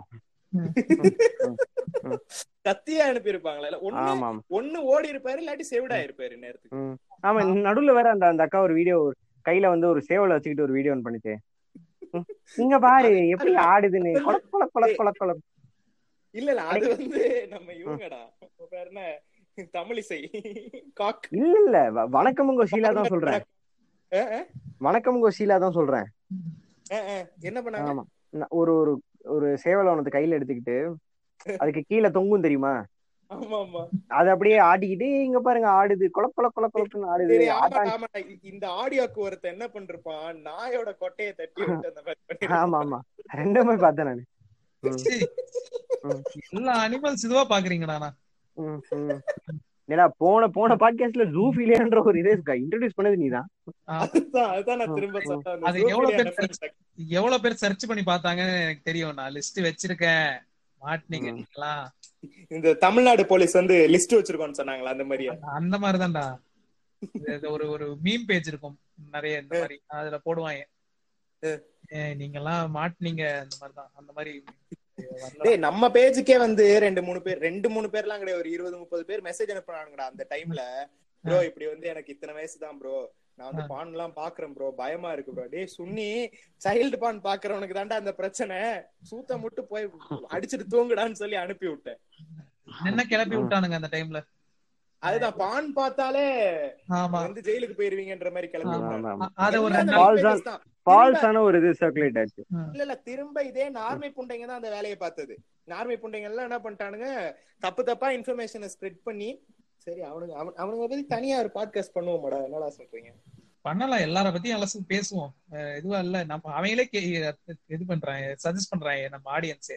S5: கத்தியா அனுப்பி இருப்பாங்களா இல்ல ஒண்ணு
S6: ஆமா ஆமா
S5: ஒண்ணு ஓடி இருப்பாரு இல்லாட்டி செவிடா இருப்பாரு நேரத்துக்கு
S6: ம். ஆமா நடுவுல வேற அந்த அந்த அக்கா ஒரு வீடியோ கையில வந்து ஒரு சேவல வச்சுக்கிட்டு ஒரு வீடியோ பண்ணுச்சு ம். இங்க பாரு எப்படி ஆடுதுன்னு கொல கொல கொல கொல கொல
S5: இல்ல இல்ல அது வந்து நம்ம இவங்கடா அவ பேர் என்ன தமிழிசை காக்
S6: இல்ல இல்ல வ- வணக்கமுங்க ஷீலா தான் சொல்றேன்
S5: அஹ், அஹ்,
S6: வணக்கமுங்க ஷீலா தான் சொல்றேன்
S5: அஹ், அஹ். என்ன பண்ணாங்க
S6: ஆமா ந- ஒரு ஒரு ஒரு சேவலை உனக்கு கையில எடுத்துக்கிட்டு அதுக்கு கீழே தொங்கும் தெரியுமா
S5: ஆமா ஆமா
S6: அது அப்படியே ஆடிக்கிட்டு இங்க பாருங்க ஆடுது கொல கொல கொல கொலப்புன்னு ஆடுது
S5: சரி ஆமா
S6: ஆட்டாங்க
S5: ஆமா இந்த ஆடியோக்கு ஒருத்தன் என்ன பண்ணிருப்பான் நாயோட கொட்டையை தட்டி விட்டு அந்த மாதிரி பண்ணிருப்பான்.
S6: ஆமா ஆமா ரெண்டுமே பார்த்தேன் நானு ம், ம்,
S2: எல்லா அனிமல்ஸ் இதுவா பாக்குறீங்கடா நான்
S6: ம், ம். ஏடா போன போன பாட்காஸ்ட்ல ஜூஃபிலியான்ற ஒரு இதே இன்ட்ரோடியூஸ் பண்ணது நீதான்
S5: அதுதான் அதுதான் நான் திரும்ப சொன்னேன் அந்த
S2: அது எவ்வளவு
S5: ஜூபிலியா
S2: பேர்
S5: effect.
S2: எவ்வளவு பேர் சர்ச் பண்ணி பார்த்தாங்கன்னு எனக்கு தெரியும் நான் லிஸ்ட் வச்சிருக்கேன் மாட்டினீங்க
S6: ம்.
S2: நீங்களா
S5: இந்த தமிழ்நாடு போலீஸ் வந்து லிஸ்ட் வச்சிருக்கோம்னு சொன்னாங்களா அந்த மாதிரியா
S2: அந்த மாதிரிதான்டா இது ஒரு ஒரு மீம் பேஜ் இருக்கும் நிறைய இந்த மாதிரி அதுல போடுவாங்க ஏய், நீங்கெல்லாம் மாட்டினீங்க அந்த மாதிரிதான் அந்த மாதிரி வரல.
S5: டேய் நம்ம பேஜுக்கே வந்து ரெண்டு மூணு பேர் ரெண்டு மூணு பேர்லாம் கிடையாது ஒரு இருபது முப்பது பேர் மெசேஜ் அனுப்புறானுங்கடா அந்த டைம்ல ப்ரோ இப்படி வந்து எனக்கு இத்தனை வயசு தான் ப்ரோ நான் வந்து பான் எல்லாம் பாக்குறேன் ப்ரோ பயமா இருக்கு ப்ரோ டேய் சுன்னி சைல்டு பான் பாக்குறவனுக்கு தான்டா அந்த பிரச்சனை சூத்த மட்டும் போய் அடிச்சிட்டு தூங்குடான்னு சொல்லி அனுப்பி விட்டேன்
S2: என்ன கிளப்பி விட்டானுங்க அந்த டைம்ல
S5: அதுதான் பான் பார்த்தாலே
S2: ஆமா
S5: வந்து ஜெயிலுக்கு போயிருவீங்கன்ற மாதிரி கிளம்பி
S6: ஆமா,
S5: விட்டாங்க
S6: ஆமா.
S2: அத ஒரு
S5: எல்லாம்
S2: ரெண்டு
S5: அந்த
S6: False
S5: pages
S6: ஆ-
S5: தான்.
S6: ஃபால்ஸான ஒரு இது சர்க்குலேட் ஆச்சு
S5: இல்ல இல்ல திரும்ப இதே நார்மை புண்டைங்க தான் அந்த வேலையை பார்த்தது நார்மை புண்டைங்க எல்லாம் என்ன பண்ணிட்டானுங்க தப்பு தப்பா இன்ஃபர்மேஷனை ஸ்ப்ரெட் பண்ணி சரி அவனுங்க அவன் அவனுங்க பத்தி தனியா ஒரு பாட்காஸ்ட் பண்ணுவோமாடா என்னடா சொல்றீங்க
S2: பண்ணலாம் எல்லார பத்தியும் அலசு பேசுவோம் அஹ் இதுவா இல்ல நம்ம அவங்களே கே- இது பண்றாங்க சஜஸ்ட் பண்றாங்க நம்ம ஆடியன்ஸே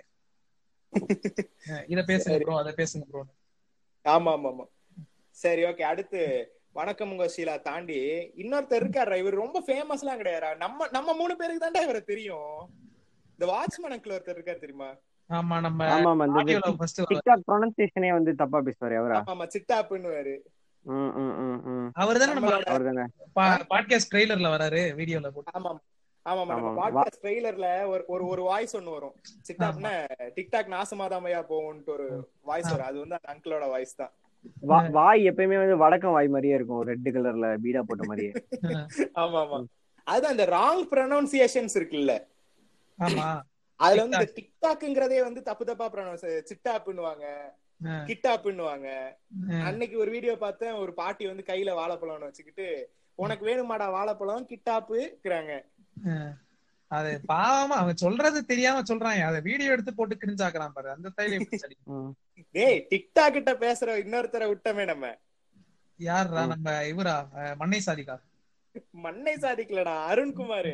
S2: இத பேசுங்க ப்ரோ அத பேசுங்க ப்ரோ
S5: ஆமா ஆமா ஆமா சரி ஓகே அடுத்து வணக்கம் உங்க ஷீலா தாண்டி இன்னொருத்தர் இருக்காரு இவர் ரொம்ப ஃபேமஸ் எல்லாம் கிடையாது நம்ம நம்ம மூணு பேருக்கு தான்டா இவரை தெரியும் இந்த வாட்ச்மேன் அங்கிள் ஒருத்தர் இருக்காரு தெரியுமா
S2: ஆமா நம்ம
S6: ஆமா ஆமா இந்த
S2: ஆடியோல ஃபர்ஸ்ட்
S6: டிக்டாக் ப்ரொனன்சியேஷனே வந்து தப்பா பேசுவாரு அவரா
S5: ஆமா ஆமா சிட்டாப்புன்னு
S6: ம் ம் ம் ம்
S2: அவர் தானே நம்ம
S5: நம்மளோட-
S6: அவர் தானே
S2: பாட்காஸ்ட் ட்ரெய்லர்ல வராரு வீடியோல போட்டு
S5: ஆமா ஆமா ஆமா நம்ம
S6: ஆமா.
S5: பாட்காஸ்ட் ட்ரெய்லர்ல ஒரு ஒரு ஒரு வாய்ஸ் ஒன்னு வரும் சிட்டாப்னா டிக்டாக் நாசமாதாமையா போகும்ட்டு ஒரு வாய்ஸ் வரும் அது வந்து அந்த அங்கிளோட வாய்ஸ் தான்
S6: வா- வாய் எப்பயுமே வந்து வடக்கம் வாய் மாதிரியே இருக்கும் ரெட் கலர்ல பீடா போட்ட மாதிரியே
S5: ஆமா ஆமா அதுதான் அந்த ராங் ப்ரொனவுன்சியேஷன்ஸ் இருக்குல்ல
S2: ஆமா
S5: அதுல வந்து இந்த டிக்டாக்ங்கிறதே வந்து தப்பு தப்பா ப்ரொனவுன்ஸ் சிட்டாப்புன்னுவாங்க
S2: அஹ்
S5: கிட்டாப்புன்னுவாங்க
S2: அஹ்
S5: அன்னைக்கு ஒரு வீடியோ பார்த்தேன் ஒரு பாட்டி வந்து கையில வாழைப்பழம்னு வச்சுக்கிட்டு உனக்கு வேணுமாடா வாழைப்பழம் கிட்டாப்புங்கிறாங்க
S2: அஹ் அது பாவமா அவன் சொல்றது தெரியாம சொல்றாங்க அத வீடியோ எடுத்து போட்டு கிரிஞ்சாக்குறான் பாரு அந்த தைரியம் எப்படி சரி
S6: ம்.
S5: டேய் டிக்டாக் கிட்ட பேசுற இன்னொருத்தரை விட்டமே நம்ம
S2: யாருடா நம்ம இவரா அஹ் மண்ணை சாதிக்கா
S5: மண்ணை சாதிக்கலடா அருண்குமார்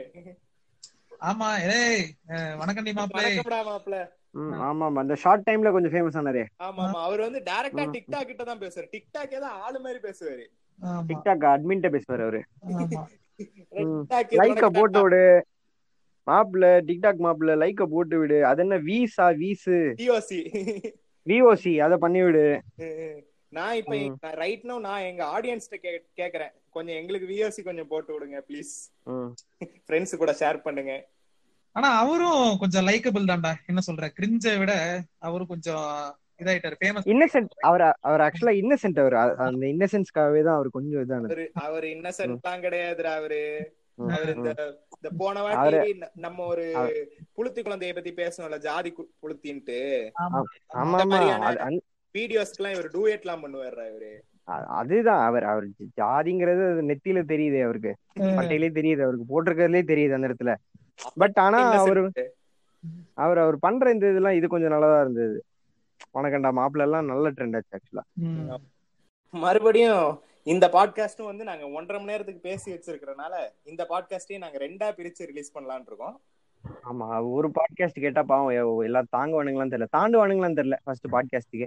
S2: ஆமா ஏய் அஹ் வணக்கண்டி மாப்பிள்ளை
S5: வணக்கம்டா மாப்ள
S6: ம், ஆமா ஆமா அந்த ஷார்ட் டைம்ல கொஞ்சம் ஃபேமஸ் ஆனாரே
S5: ஆமா ஆமா அவர் வந்து டைரக்டா டிக்டாக் கிட்ட தான் பேசுவாரு டிக்டாக் ஏதோ ஆளு மாதிரி பேசுவாரு
S2: ஆமா
S6: டிக்டாக் அட்மின்ட்ட பேசுவாரு அவரு
S2: ஆமா
S5: டிக்டாக்
S6: லைக்க போட்டு விடு மாப்பிள்ள டிக்டாக் மாப்பிள்ள லைக்க போட்டு விடு அது என்ன வீசா வீசு
S5: டிஓசி
S6: விஓசி அத பண்ணி விடு
S5: நான் இப்ப ரைட் நோ நான் எங்க ஆடியன்ஸ்ட கேக்குறேன் கொஞ்சம் எங்களுக்கு விஓசி கொஞ்சம் போட்டு விடுங்க ப்ளீஸ்
S6: ம்.
S5: ஃப்ரெண்ட்ஸ் கூட ஷேர் பண்ணுங்க
S2: ஆனா அவரும் கொஞ்சம் லைக்கபிள் தான்டா என்ன சொல்ற கிரிஞ்ச விட அவரும் கொஞ்சம் இதாயிட்டாரு ஃபேமஸ்
S6: இன்னசென்ட் அவர் அவர் ஆக்சுவலா இன்னசென்ட் அவர் அ- அந்த இன்னசென்ஸ்க்காகவே தான் அவர் கொஞ்சம் இதானது
S5: அவரு அவர் இன்னசென்ட்லாம் கிடையாதுடா அவரு
S6: ம்,
S5: அவர் இந்த இந்த போன
S6: அவரு-
S5: வாட்டி ந- நம்ம ஒரு புளுத்தி குழந்தைய பத்தி பேசணும்ல ஜாதி கு- புளுத்தின்ட்டு
S6: ஆமா
S5: அந்த
S6: ஆமா
S5: மாதிரியான
S6: அது- அந்த-
S5: வீடியோஸ்க்குலாம் இவர் டூயட்லாம் பண்ணுவாரு அவரு
S6: அ- அதுதான் அவர் அவர் ஜாதிங்கிறது அது நெத்தியில தெரியுது அவருக்கு பட்டையிலே தெரியுது அவருக்கு போட்டிருக்கிறதுலே தெரியுது அந்த இடத்துல பட் ஆனா அவரு அவர் அவர் பண்ற இந்த இதெல்லாம் இது கொஞ்சம் நல்லதா இருந்தது உனக்கண்டா மாப்பிள்ள எல்லாம் நல்ல ட்ரெண்ட் ஆச்சு ஆக்சுவலா
S5: மறுபடியும் இந்த பாட்காஸ்டும் வந்து நாங்க ஒன்றரை மணி நேரத்துக்கு பேசி வச்சிருக்கிறனால இந்த பாட்காஸ்டையும் நாங்க ரெண்டா பிரிச்சு ரிலீஸ் பண்ணலாம்னு இருக்கோம்
S6: ஆமா ஒரு பாட்காஸ்ட் கேட்டா பாவம் எ- எல்லாம் தாங்குவானுங்களான்னு தெரியல தாண்டுவானுங்களான்னு தெரியல ஃபர்ஸ்ட் பாட்காஸ்டுக்கு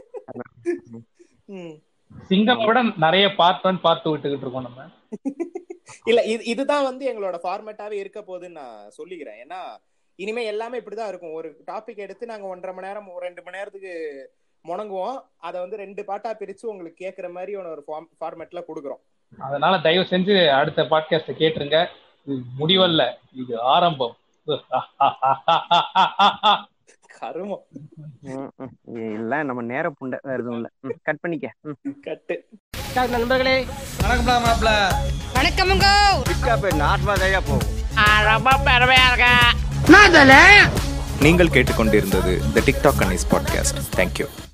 S5: ம்.
S2: சிங்கம் விட நிறைய பார்ட் ஒன் பார்ட் விட்டுக்கிட்டு இருக்கோம் நம்ம
S5: இல்ல இது இதுதான் வந்து எங்களோட ஃபார்மேட்டாவே இருக்க போகுதுன்னு நான் சொல்லிக்கிறேன் ஏன்னா இனிமே எல்லாமே இப்படிதான் இருக்கும் ஒரு டாபிக் எடுத்து நாங்க ஒன்றரை மணி நேரம் ஒரு ரெண்டு மணி நேரத்துக்கு முணங்குவோம் அதை வந்து ரெண்டு பாட்டா பிரிச்சு உங்களுக்கு கேக்குற மாதிரி ஒரு ஃபார்மேட்ல கொடுக்குறோம்
S1: அதனால தயவு செஞ்சு அடுத்த பாட்காஸ்ட கேட்டுருங்க இது முடிவல்ல இது ஆரம்பம்
S5: கருமம்
S6: ம், ம். இல்ல நம்ம நேர புண்டை வேற எதுவும் இல்ல கட் பண்ணிக்க ம்.
S5: கட்டு
S3: நண்பர்களே
S7: வணக்கமுங்க
S4: நீங்கள் கேட்டுக்கொண்டிருந்தது த டிக்டாக் அன்னிஸ் பாட்காஸ்ட் தேங்க்யூ